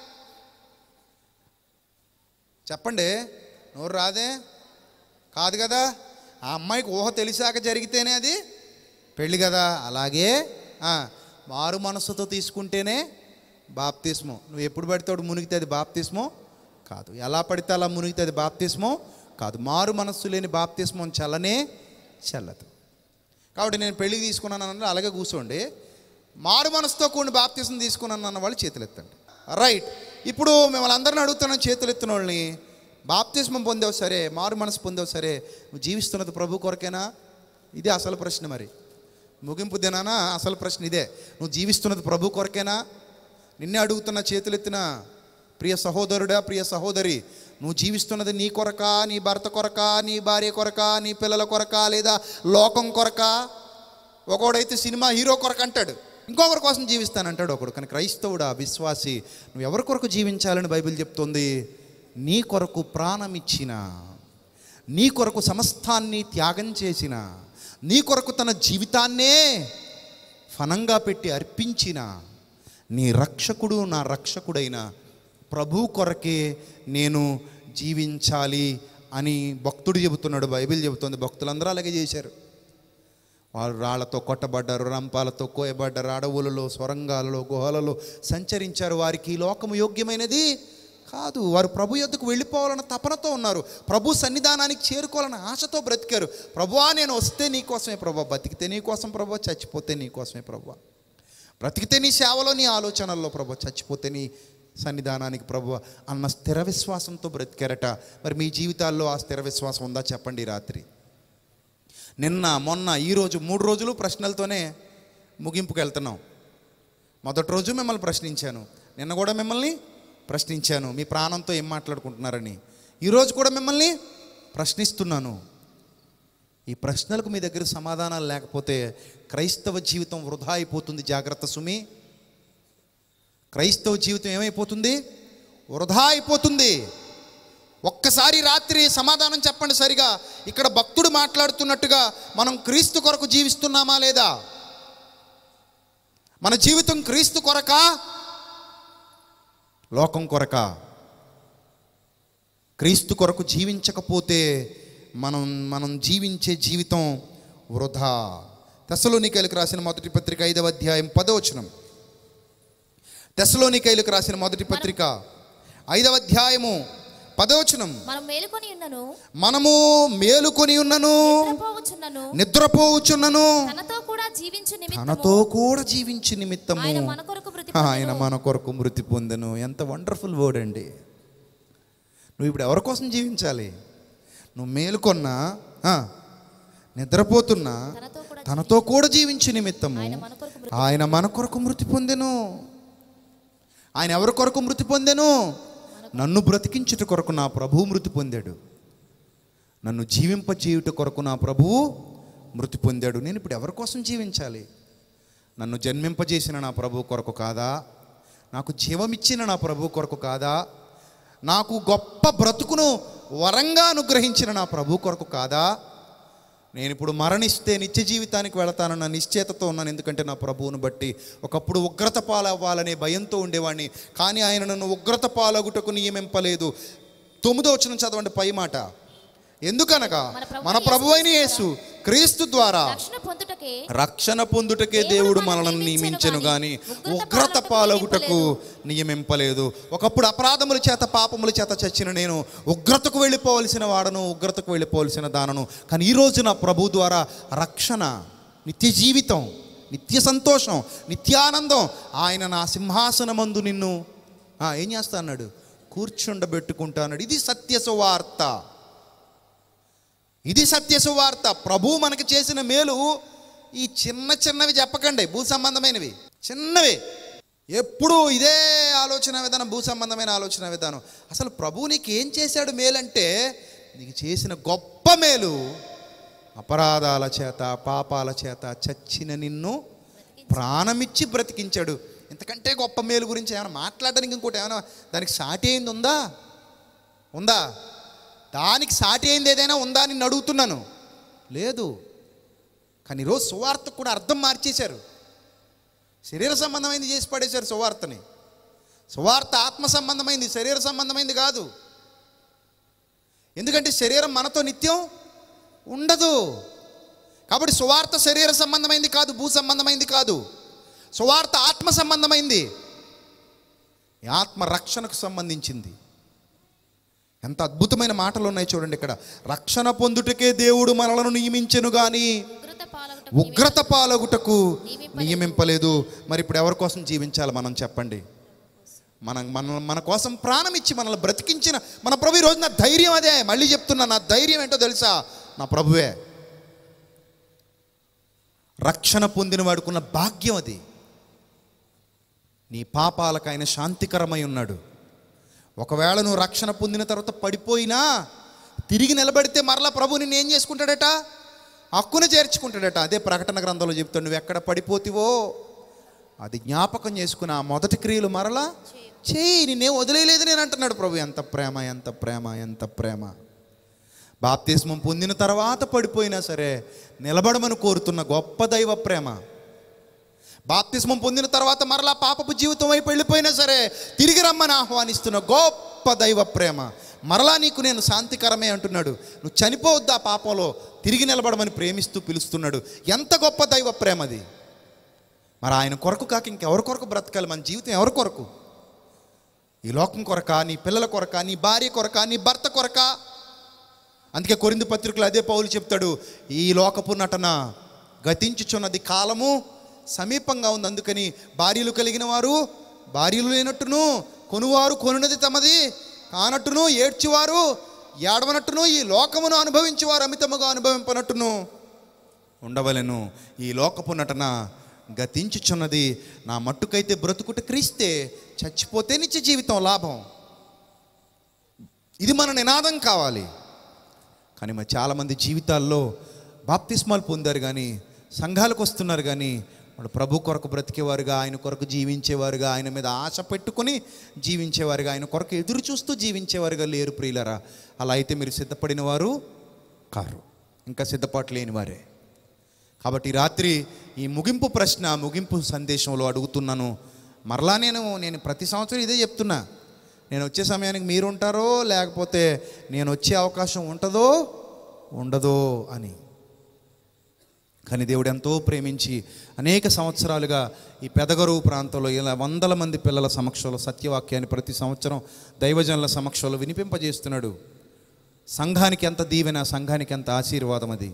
చెప్పండి నోరు రాదే కాదు కదా ఆ అమ్మాయికి ఊహ తెలిసాక జరిగితేనే అది పెళ్ళి కదా అలాగే ఆ, మారు మనస్సుతో తీసుకుంటేనే బాప్తిస్మం నువ్వు ఎప్పుడు పడితే అప్పుడు మునిగితే అది బాప్తిస్మం కాదు ఎలా పడితే అలా మునిగితే అది బాప్తిస్మం కాదు మారు మనస్సు లేని బాప్తిస్మం చల్లనే చల్లదు కాబట్టి నేను పెళ్లి తీసుకున్నాను అన్న అలాగే కూర్చోండి మారు మనసుతో కూడిన బాప్తిసం తీసుకున్నాను అన్న వాళ్ళు చేతులు ఎత్తండి రైట్ ఇప్పుడు మిమ్మల్ని అందరిని అడుగుతున్నాను చేతులు ఎత్తిన వాళ్ళని బాప్తిస్మం పొందావు సరే మారు మనసు పొందావు సరే నువ్వు జీవిస్తున్నది ప్రభు కొరకేనా ఇదే అసలు ప్రశ్న మరి ముగింపు దినానా అసలు ప్రశ్న ఇదే నువ్వు జీవిస్తున్నది ప్రభు కొరకేనా నిన్నే అడుగుతున్న చేతులెత్తిన ప్రియ సహోదరుడా ప్రియ సహోదరి నువ్వు జీవిస్తున్నది నీ కొరకా నీ భర్త కొరకా నీ భార్య కొరకా నీ పిల్లల కొరకా లేదా లోకం కొరకా ఒకడైతే సినిమా హీరో కొరకు అంటాడు ఇంకొకరి కోసం జీవిస్తానంటాడు ఒకడు కానీ క్రైస్తవుడా విశ్వాసి నువ్వు ఎవరి కొరకు జీవించాలని బైబిల్ చెప్తుంది నీ కొరకు ప్రాణమిచ్చిన నీ కొరకు సమస్తాన్ని త్యాగం చేసిన నీ కొరకు తన జీవితాన్నే ఫనంగా పెట్టి అర్పించిన నీ రక్షకుడు నా రక్షకుడైన ప్రభు కొరకే నేను జీవించాలి అని భక్తుడు చెబుతున్నాడు బైబిల్ చెబుతుంది భక్తులందరూ అలాగే చేశారు వాళ్ళు రాళ్లతో కొట్టబడ్డారు రంపాలతో కోయబడ్డారు అడవులలో సొరంగాలలో గుహలలో సంచరించారు వారికి ఈ లోకము యోగ్యమైనది కాదు వారు ప్రభు యొద్దకు వెళ్ళిపోవాలన్న తపనతో ఉన్నారు ప్రభు సన్నిధానానికి చేరుకోవాలన్న ఆశతో బ్రతికారు ప్రభువా నేను వస్తే నీకోసమే ప్రభు బతికితే నీకోసం ప్రభు చచ్చిపోతే నీకోసమే ప్రభు బ్రతికితే నీ సేవలో నీ ఆలోచనల్లో ప్రభు చచ్చిపోతే నీ సన్నిధానానికి ప్రభు అన్న స్థిర విశ్వాసంతో బ్రతికారట మరి మీ జీవితాల్లో ఆ స్థిర విశ్వాసం ఉందా చెప్పండి ఈ రాత్రి నిన్న మొన్న ఈరోజు మూడు రోజులు ప్రశ్నలతోనే ముగింపుకు వెళ్తున్నాం మొదటి రోజు మిమ్మల్ని ప్రశ్నించాను నిన్న కూడా మిమ్మల్ని ప్రశ్నించాను మీ ప్రాణంతో ఏం మాట్లాడుకుంటున్నారని ఈరోజు కూడా మిమ్మల్ని ప్రశ్నిస్తున్నాను ఈ ప్రశ్నలకు మీ దగ్గర సమాధానాలు లేకపోతే క్రైస్తవ జీవితం వృధా అయిపోతుంది జాగ్రత్త సుమి క్రైస్తవ జీవితం ఏమైపోతుంది వృధా అయిపోతుంది ఒక్కసారి రాత్రి సమాధానం చెప్పండి సరిగా ఇక్కడ భక్తుడు మాట్లాడుతున్నట్టుగా మనం క్రీస్తు కొరకు జీవిస్తున్నామా లేదా మన జీవితం క్రీస్తు కొరకా లోకం కొరకా క్రీస్తు కొరకు జీవించకపోతే మనం మనం జీవించే జీవితం వృధా తెసలోనికైలకు రాసిన మొదటి పత్రిక ఐదవ అధ్యాయం పదవచనం తెసలోనికైలకు రాసిన మొదటి పత్రిక ఐదవ అధ్యాయము పదవచనం మనం మేలుకొని ఉన్నను మనము మేలుకొని ఉన్నను నిద్రపోవచ్చున్నను నిద్రపోవచ్చున్నను తనతో కూడా జీవించు తనతో నిమిత్తము కూడా జీవించి నిమిత్తము ఆయన మన కొరకు మృతి ఆయన మన కొరకు మృతి పొందెను ఎంత వండర్ఫుల్ వర్డ్ అండి నువ్వు ఇప్పుడు ఎవరి కోసం జీవించాలి నువ్వు మేలుకొన్నా ఆ, నిద్రపోతున్నా తనతో కూడా తనతో కూడా జీవించి నిమిత్తము ఆయన మన కొరకు మృతి ఆయన మన కొరకు మృతి పొందెను ఆయన ఎవరి కొరకు మృతి పొందెను నన్ను బ్రతికించుట కొరకు నా ప్రభువు మృతి పొందాడు నన్ను జీవింపజేయుట కొరకు నా ప్రభువు మృతి పొందాడు నేను ఇప్పుడు ఎవరి కోసం జీవించాలి నన్ను జన్మింపజేసిన నా ప్రభు కొరకు కాదా నాకు జీవమిచ్చిన నా ప్రభు కొరకు కాదా నాకు గొప్ప బ్రతుకును వరంగా అనుగ్రహించిన నా ప్రభు కొరకు కాదా నేను ఇప్పుడు మరణిస్తే నిత్య జీవితానికి వెళతానన్న నిశ్చేతతో ఉన్నాను ఎందుకంటే నా ప్రభువును బట్టి ఒకప్పుడు ఉగ్రత పాలవ్వాలనే భయంతో ఉండేవాడిని కానీ ఆయన నన్ను ఉగ్రత పాలగుటకు నియమింపలేదు తొమ్మిదో వచ్చిన చదవండి పై మాట ఎందుకనగా మన ప్రభు అయిన యేసు క్రీస్తు ద్వారా రక్షణ పొందుటకే రక్షణ పొందుటకే దేవుడు మనల్ని నియమించను గాని ఉగ్రత పాలగుటకు నియమింపలేదు ఒకప్పుడు అపరాధముల చేత పాపముల చేత చచ్చిన నేను ఉగ్రతకు వెళ్ళిపోవలసిన వాడను ఉగ్రతకు వెళ్ళిపోవలసిన దానను కానీ ఈ రోజు నా ప్రభు ద్వారా రక్షణ నిత్య జీవితం నిత్య సంతోషం నిత్యానందం ఆయన నా సింహాసనమందు నిన్ను ఆ, ఏం చేస్తా అన్నాడు కూర్చుండబెట్టుకుంటా అన్నాడు ఇది సత్య సువార్త ఇది సత్య సువార్త ప్రభు మనకి చేసిన మేలు ఈ చిన్న చిన్నవి చెప్పకండి భూ సంబంధమైనవి చిన్నవి ఎప్పుడు ఇదే ఆలోచన విధానం భూ సంబంధమైన ఆలోచన విధానం అసలు ప్రభు నీకు ఏం చేశాడు మేలంటే నీకు చేసిన గొప్ప మేలు అపరాధాల చేత పాపాల చేత చచ్చిన నిన్ను బ్రతికి ప్రాణమిచ్చి బ్రతికించాడు ఇంతకంటే గొప్ప మేలు గురించి ఏమైనా మాట్లాడడానికి ఇంకోటి ఏమైనా దానికి సాటి అయింది ఉందా ఉందా దానికి సాటి అయింది ఏదైనా ఉందా అని నేను అడుగుతున్నాను లేదు కానీ ఈరోజు సువార్త కూడా అర్థం మార్చేశారు శరీర సంబంధమైంది చేసి పడేశారు సువార్తని సువార్త ఆత్మ సంబంధమైంది శరీర సంబంధమైంది కాదు ఎందుకంటే శరీరం మనతో నిత్యం ఉండదు కాబట్టి సువార్త శరీర సంబంధమైంది కాదు భూ సంబంధమైంది కాదు సువార్త ఆత్మ సంబంధమైంది ఈ ఆత్మ రక్షణకు సంబంధించింది ఎంత అద్భుతమైన మాటలు ఉన్నాయి చూడండి ఇక్కడ రక్షణ పొందుటకే దేవుడు మనలను నియమించెను గాని ఉగ్రత పాలగుట ఉగ్రత పాలగుటకు నియమింపలేదు మరి ఇప్పుడు ఎవరి కోసం జీవించాలి మనం చెప్పండి మన మన మన కోసం ప్రాణం ఇచ్చి మనల్ని బ్రతికించిన మన ప్రభు ఈరోజు నా ధైర్యం అదే మళ్ళీ చెప్తున్నా నా ధైర్యం ఏంటో తెలుసా నా ప్రభువే రక్షణ పొందిన వాడుకున్న భాగ్యం అది నీ పాపాలకు ఆయన శాంతికరమై ఉన్నాడు ఒకవేళ నువ్వు రక్షణ పొందిన తర్వాత పడిపోయినా తిరిగి నిలబడితే మరలా ప్రభు నిన్ను ఏం చేసుకుంటాడట హక్కును చేర్చుకుంటాడట అదే ప్రకటన గ్రంథంలో చెప్తాడు నువ్వు ఎక్కడ పడిపోతివో అది జ్ఞాపకం చేసుకుని ఆ మొదటి క్రియలు మరలా చేయి నిన్నే వదిలేయలేదు నేను అంటున్నాడు ప్రభు ఎంత ప్రేమ ఎంత ప్రేమ ఎంత ప్రేమ బాప్తిస్మం పొందిన తర్వాత పడిపోయినా సరే నిలబడమని కోరుతున్న గొప్ప దైవ ప్రేమ బాప్తిస్మం పొందిన తర్వాత మరలా పాపపు జీవితం వైపు వెళ్ళిపోయినా సరే తిరిగి రమ్మని ఆహ్వానిస్తున్న గొప్ప దైవ ప్రేమ మరలా నీకు నేను శాంతికరమే అంటున్నాడు నువ్వు చనిపోవద్దా పాపంలో తిరిగి నిలబడమని ప్రేమిస్తూ పిలుస్తున్నాడు ఎంత గొప్ప దైవ ప్రేమ అది మరి ఆయన కొరకు కాక ఇంకెవరి కొరకు బ్రతకాలి మన జీవితం ఎవరి కొరకు ఈ లోకం కొరక నీ పిల్లల కొరక నీ భార్య కొరక నీ భర్త కొరక అందుకే కొరింది పత్రికలు అదే పౌలు చెప్తాడు ఈ లోకపు నటన గతించుచున్నది కాలము సమీపంగా ఉంది అందుకని భార్యలు కలిగిన వారు భార్యలు లేనట్టును కొనువారు కొనున్నది తమది కానట్టును ఏడ్చివారు ఏడవనట్టును ఈ లోకమును అనుభవించేవారు అమితముగా అనుభవింపనట్టును ఉండవలెను ఈ లోకపు నటన గతించుచున్నది నా మట్టుకైతే బ్రతుకుట క్రీస్తే చచ్చిపోతే నిత్య జీవితం లాభం ఇది మన నినాదం కావాలి కానీ మరి చాలామంది జీవితాల్లో బాప్తిస్మాలు పొందారు కానీ సంఘాలకు వస్తున్నారు కానీ వాళ్ళు ప్రభు కొరకు బ్రతికేవారుగా ఆయన కొరకు జీవించేవారుగా ఆయన మీద ఆశ పెట్టుకొని జీవించేవారుగా ఆయన కొరకు ఎదురు చూస్తూ జీవించేవారుగా లేరు ప్రియులరా అలా అయితే మీరు సిద్ధపడిన వారు కారు ఇంకా సిద్ధపాటు లేని వారే కాబట్టి ఈ రాత్రి ఈ ముగింపు ప్రశ్న ముగింపు సందేశంలో అడుగుతున్నాను మరలా నేను నేను ప్రతి సంవత్సరం ఇదే చెప్తున్నా నేను వచ్చే సమయానికి మీరు ఉంటారో లేకపోతే నేను వచ్చే అవకాశం ఉంటుందో ఉండదో అని కానీ దేవుడు ఎంతో ప్రేమించి అనేక సంవత్సరాలుగా ఈ పెదగరువు ప్రాంతంలో ఇలా వందల మంది పిల్లల సమక్షంలో సత్యవాక్యాన్ని ప్రతి సంవత్సరం దైవజనుల సమక్షంలో వినిపింపజేస్తున్నాడు సంఘానికి ఎంత దీవెన సంఘానికి ఎంత ఆశీర్వాదం అది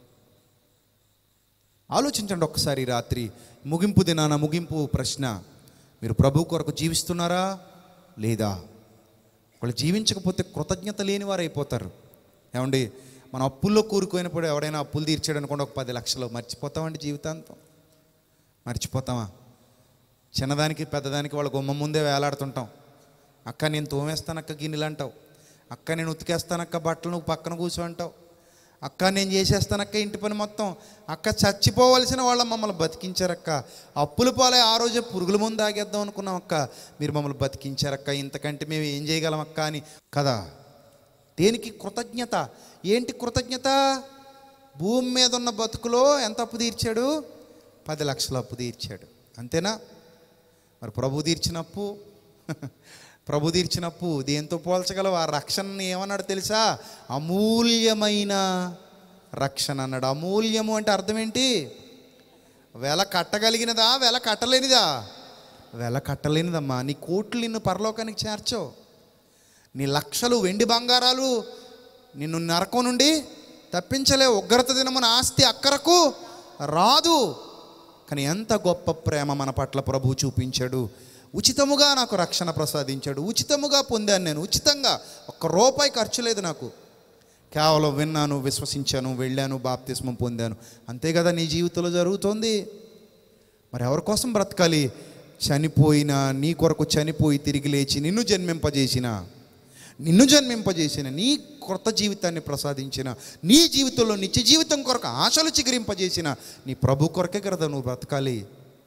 ఆలోచించండి ఒక్కసారి ఈ రాత్రి ముగింపు దినాన ముగింపు ప్రశ్న మీరు ప్రభు కొరకు జీవిస్తున్నారా లేదా వాళ్ళు జీవించకపోతే కృతజ్ఞత లేని వారు అయిపోతారు ఏమండి మనం అప్పుల్లో కూరుకోయినప్పుడు ఎవడైనా అప్పులు తీర్చాడు అనుకోండి ఒక పది లక్షలు మర్చిపోతామండి జీవితాంతం మర్చిపోతామా చిన్నదానికి పెద్దదానికి వాళ్ళ గుమ్మ ముందే వేలాడుతుంటాం అక్క నేను తోమేస్తానక్క గిన్నెలు అంటావు అక్క నేను ఉతికేస్తానక్క బట్టలు నువ్వు పక్కన కూర్చో అంటావు అక్క నేను చేసేస్తానక్క ఇంటి పని మొత్తం అక్క చచ్చిపోవలసిన వాళ్ళ మమ్మల్ని బతికించారక్క అప్పుల పాలే ఆ రోజే పురుగుల ముందు ఆగేద్దాం అనుకున్నాం అక్క మీరు మమ్మల్ని బతికించారక్క ఇంతకంటే మేము ఏం చేయగలం అక్క అని కదా దేనికి కృతజ్ఞత ఏంటి కృతజ్ఞత భూమి మీద ఉన్న బతుకులో ఎంత అప్పు తీర్చాడు పది లక్షల అప్పు తీర్చాడు అంతేనా మరి ప్రభు తీర్చిన అప్పు ప్రభు తీర్చిన అప్పు దేంతో పోల్చగలవు ఆ రక్షణని ఏమన్నాడు తెలుసా అమూల్యమైన రక్షణ అన్నాడు అమూల్యము అంటే అర్థం ఏంటి వెల కట్టగలిగినదా వెల కట్టలేనిదా వెల కట్టలేనిదమ్మా నీ కోట్లు నిన్ను పరలోకానికి చేర్చవు నీ లక్షలు వెండి బంగారాలు నిన్ను నరకం నుండి తప్పించలే ఉగ్రత దినమున ఆస్తి అక్కరకు రాదు కానీ ఎంత గొప్ప ప్రేమ మన పట్ల ప్రభు చూపించాడు ఉచితముగా నాకు రక్షణ ప్రసాదించాడు ఉచితముగా పొందాను నేను ఉచితంగా ఒక్క రూపాయి ఖర్చు లేదు నాకు కేవలం విన్నాను విశ్వసించాను వెళ్ళాను బాప్తిస్మం పొందాను అంతే కదా నీ జీవితంలో జరుగుతోంది మరి ఎవరి కోసం బ్రతకాలి చనిపోయిన నీ కొరకు చనిపోయి తిరిగి లేచి నిన్ను జన్మింపజేసిన నిన్ను జన్మింపజేసిన నీ కొత్త జీవితాన్ని ప్రసాదించిన నీ జీవితంలో నిత్య జీవితం కొరకు ఆశలు చిగురింపజేసిన నీ ప్రభు కొరకే కదా నువ్వు బ్రతకాలి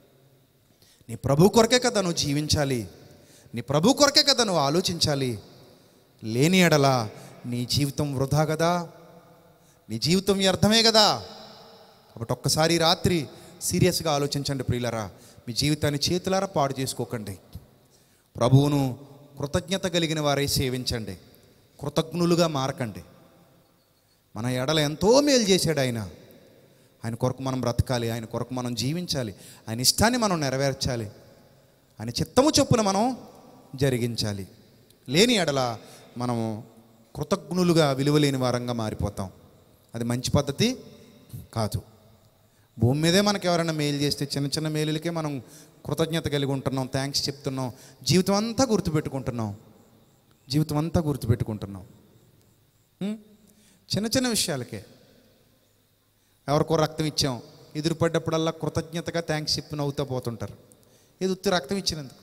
నీ ప్రభు కొరకే కదా నువ్వు జీవించాలి నీ ప్రభు కొరకే కదా నువ్వు ఆలోచించాలి లేని ఎడల నీ జీవితం వృధా కదా నీ జీవితం వ్యర్థమే కదా కాబట్టి ఒక్కసారి ఈ రాత్రి సీరియస్గా ఆలోచించండి ప్రియులరా మీ జీవితాన్ని చేతులారా పాడు చేసుకోకండి ప్రభువును కృతజ్ఞత కలిగిన వారై సేవించండి కృతజ్ఞులుగా మారకండి మన ఎడల ఎంతో మేలు చేశాడు ఆయన ఆయన కొరకు మనం బ్రతకాలి ఆయన కొరకు మనం జీవించాలి ఆయన ఇష్టాన్ని మనం నెరవేర్చాలి ఆయన చిత్తము చొప్పున మనం జరిగించాలి లేని ఎడల మనము కృతజ్ఞులుగా విలువలేని వారంగా మారిపోతాం అది మంచి పద్ధతి కాదు భూమి మీదే మనకు ఎవరైనా మేలు చేస్తే చిన్న చిన్న మేలులకే మనం కృతజ్ఞత కలిగి ఉంటున్నాం థ్యాంక్స్ చెప్తున్నాం జీవితం అంతా గుర్తుపెట్టుకుంటున్నాం జీవితం అంతా గుర్తుపెట్టుకుంటున్నాం ఉం? చిన్న చిన్న విషయాలకే ఎవరికో రక్తం ఇచ్చాం ఎదురుపడ్డప్పుడల్లా కృతజ్ఞతగా థ్యాంక్స్ చెప్పి నవ్వుతూ పోతుంటారు ఇది ఉత్తి రక్తం ఇచ్చినందుకు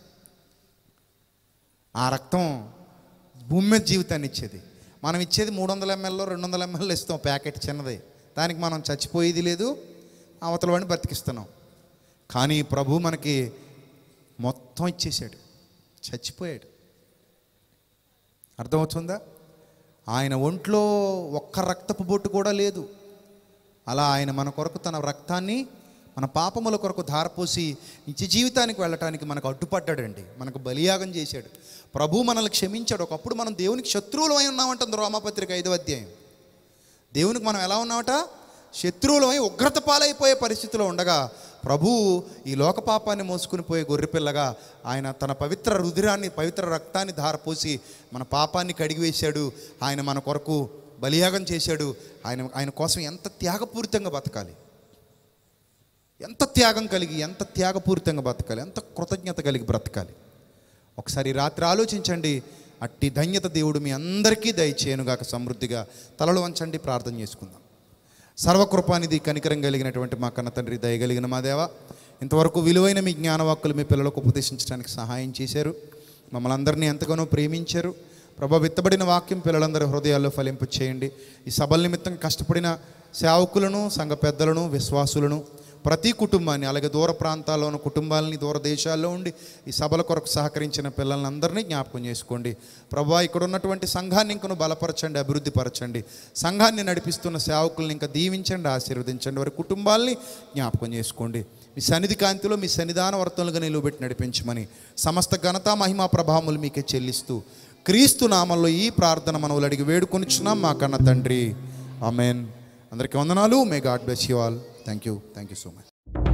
ఆ రక్తం భూమి మీద జీవితాన్ని ఇచ్చేది మనం ఇచ్చేది మూడు వందల ఎంఎల్లో రెండు వందల ఎంఎల్ ఇస్తాం ప్యాకెట్ చిన్నది దానికి మనం చచ్చిపోయేది లేదు అవతల వాడిని బతికిస్తున్నాం కానీ ప్రభు మనకి మొత్తం ఇచ్చేసాడు చచ్చిపోయాడు అర్థమవుతుందా ఆయన ఒంట్లో ఒక్క రక్తపు బొట్టు కూడా లేదు అలా ఆయన మన కొరకు తన రక్తాన్ని మన పాపముల కొరకు ధారపోసి నిత్య జీవితానికి వెళ్ళటానికి మనకు అడ్డుపడ్డాడండి మనకు బలియాగం చేశాడు ప్రభు మనల్ని క్షమించాడు ఒకప్పుడు మనం దేవునికి శత్రువులమై ఉన్నామంటుంది రోమాపత్రిక ఐదవ అధ్యాయం దేవునికి మనం ఎలా ఉన్నామట శత్రువులమై ఉగ్రత పాలైపోయే పరిస్థితిలో ఉండగా ప్రభు ఈ లోక పాపాన్ని మోసుకుని పోయే గొర్రెపిల్లగా ఆయన తన పవిత్ర రుధిరాన్ని పవిత్ర రక్తాన్ని ధారపోసి మన పాపాన్ని కడిగివేశాడు ఆయన మన కొరకు బలియాగం చేశాడు ఆయన ఆయన కోసం ఎంత త్యాగపూరితంగా బతకాలి ఎంత త్యాగం కలిగి ఎంత త్యాగపూరితంగా బతకాలి ఎంత కృతజ్ఞత కలిగి బ్రతకాలి ఒకసారి ఈ రాత్రి ఆలోచించండి అట్టి ధన్యత దేవుడు మీ అందరికీ దయచేయనుగాక సమృద్ధిగా తలలు వంచండి ప్రార్థన చేసుకుందాం సర్వకృపానిధి కనికరం కలిగినటువంటి మా కన్న తండ్రి దయగలిగిన మా దేవ ఇంతవరకు విలువైన మీ జ్ఞానవాక్కులు మీ పిల్లలకు ఉపదేశించడానికి సహాయం చేశారు మమ్మల్ని అందరినీ ఎంతగానో ప్రేమించారు ప్రభా విత్తబడిన వాక్యం పిల్లలందరి హృదయాల్లో ఫలింపు చేయండి ఈ సభల నిమిత్తం కష్టపడిన సేవకులను సంఘ పెద్దలను విశ్వాసులను ప్రతి కుటుంబాన్ని అలాగే దూర ప్రాంతాల్లోని కుటుంబాలని దూర దేశాల్లో ఉండి ఈ సభల కొరకు సహకరించిన పిల్లలందరినీ జ్ఞాపకం చేసుకోండి ప్రభా ఇక్కడ ఉన్నటువంటి సంఘాన్ని ఇంకను బలపరచండి అభివృద్ధి పరచండి సంఘాన్ని నడిపిస్తున్న సేవకుల్ని ఇంకా దీవించండి ఆశీర్వదించండి వారి కుటుంబాల్ని జ్ఞాపకం చేసుకోండి మీ సన్నిధి కాంతిలో మీ సన్నిధాన వర్తనలుగా నిలువబెట్టి నడిపించమని సమస్త ఘనత మహిమా ప్రభావములు మీకే చెల్లిస్తూ క్రీస్తు నామంలో ఈ ప్రార్థన మనవులు అడిగి వేడుకొనిచున్నాం మా కన్న తండ్రి అమెన్ అందరికీ వందనాలు may God bless you all thank you thank you so much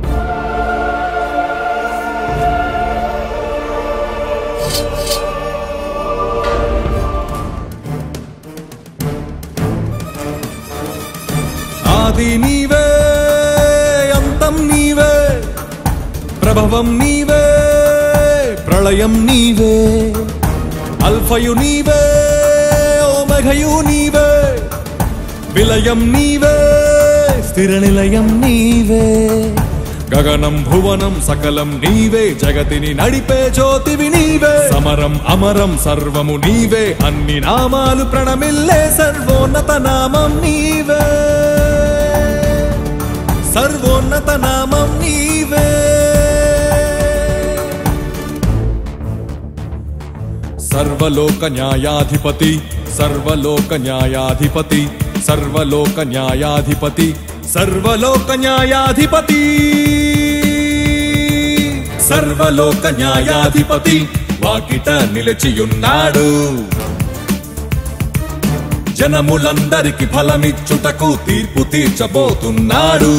ఆది నీవే అంతం నీవే ప్రభవం నీవే ప్రళయం నీవే అల్ఫయు నీవే ఓమఘయు నీవే విలయం నీవే స్థిర నిలయం నీవే గగనం భువనం సకలం నీవే జగతిని నడిపే జ్యోతివి నీవే సమరం అమరం సర్వము నీవే అన్ని నామాలు ప్రణమిల్లే సర్వోన్నత నామం నీవే సర్వోన్నత నామం నీవే సర్వలోక న్యాయాధిపతి సర్వలోక న్యాయాధిపతి సర్వలోక న్యాయాధిపతి సర్వలోక న్యాయాధిపతి సర్వలోక న్యాయాధిపతి వాకిట నిలిచియున్నాడు జనములందరికి ఫలమిచ్చుటకు తీర్పు తీర్చబోతున్నాడు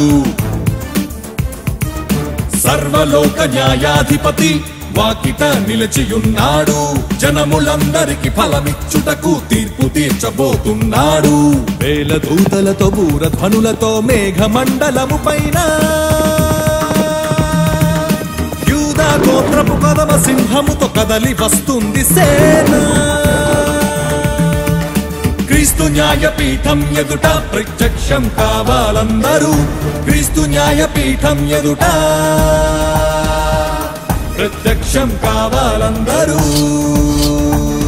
సర్వలోక న్యాయాధిపతి వాకిట నిలిచియున్నాడు జనములందరికి ఫలమిచ్చుటకు తీర్పు తీర్చబోతున్నాడు వేల దూతలతో బూరధ్వనులతో మేఘమండలము పైన యూదా గోత్రపు కదమ సింహముతో కదలి వస్తుంది సేన క్రీస్తు న్యాయపీఠం ఎదుట ప్రత్యక్షం కావాలందరూ క్రీస్తు న్యాయపీఠం ఎదుట ప్రత్యక్షం కావాలందరూ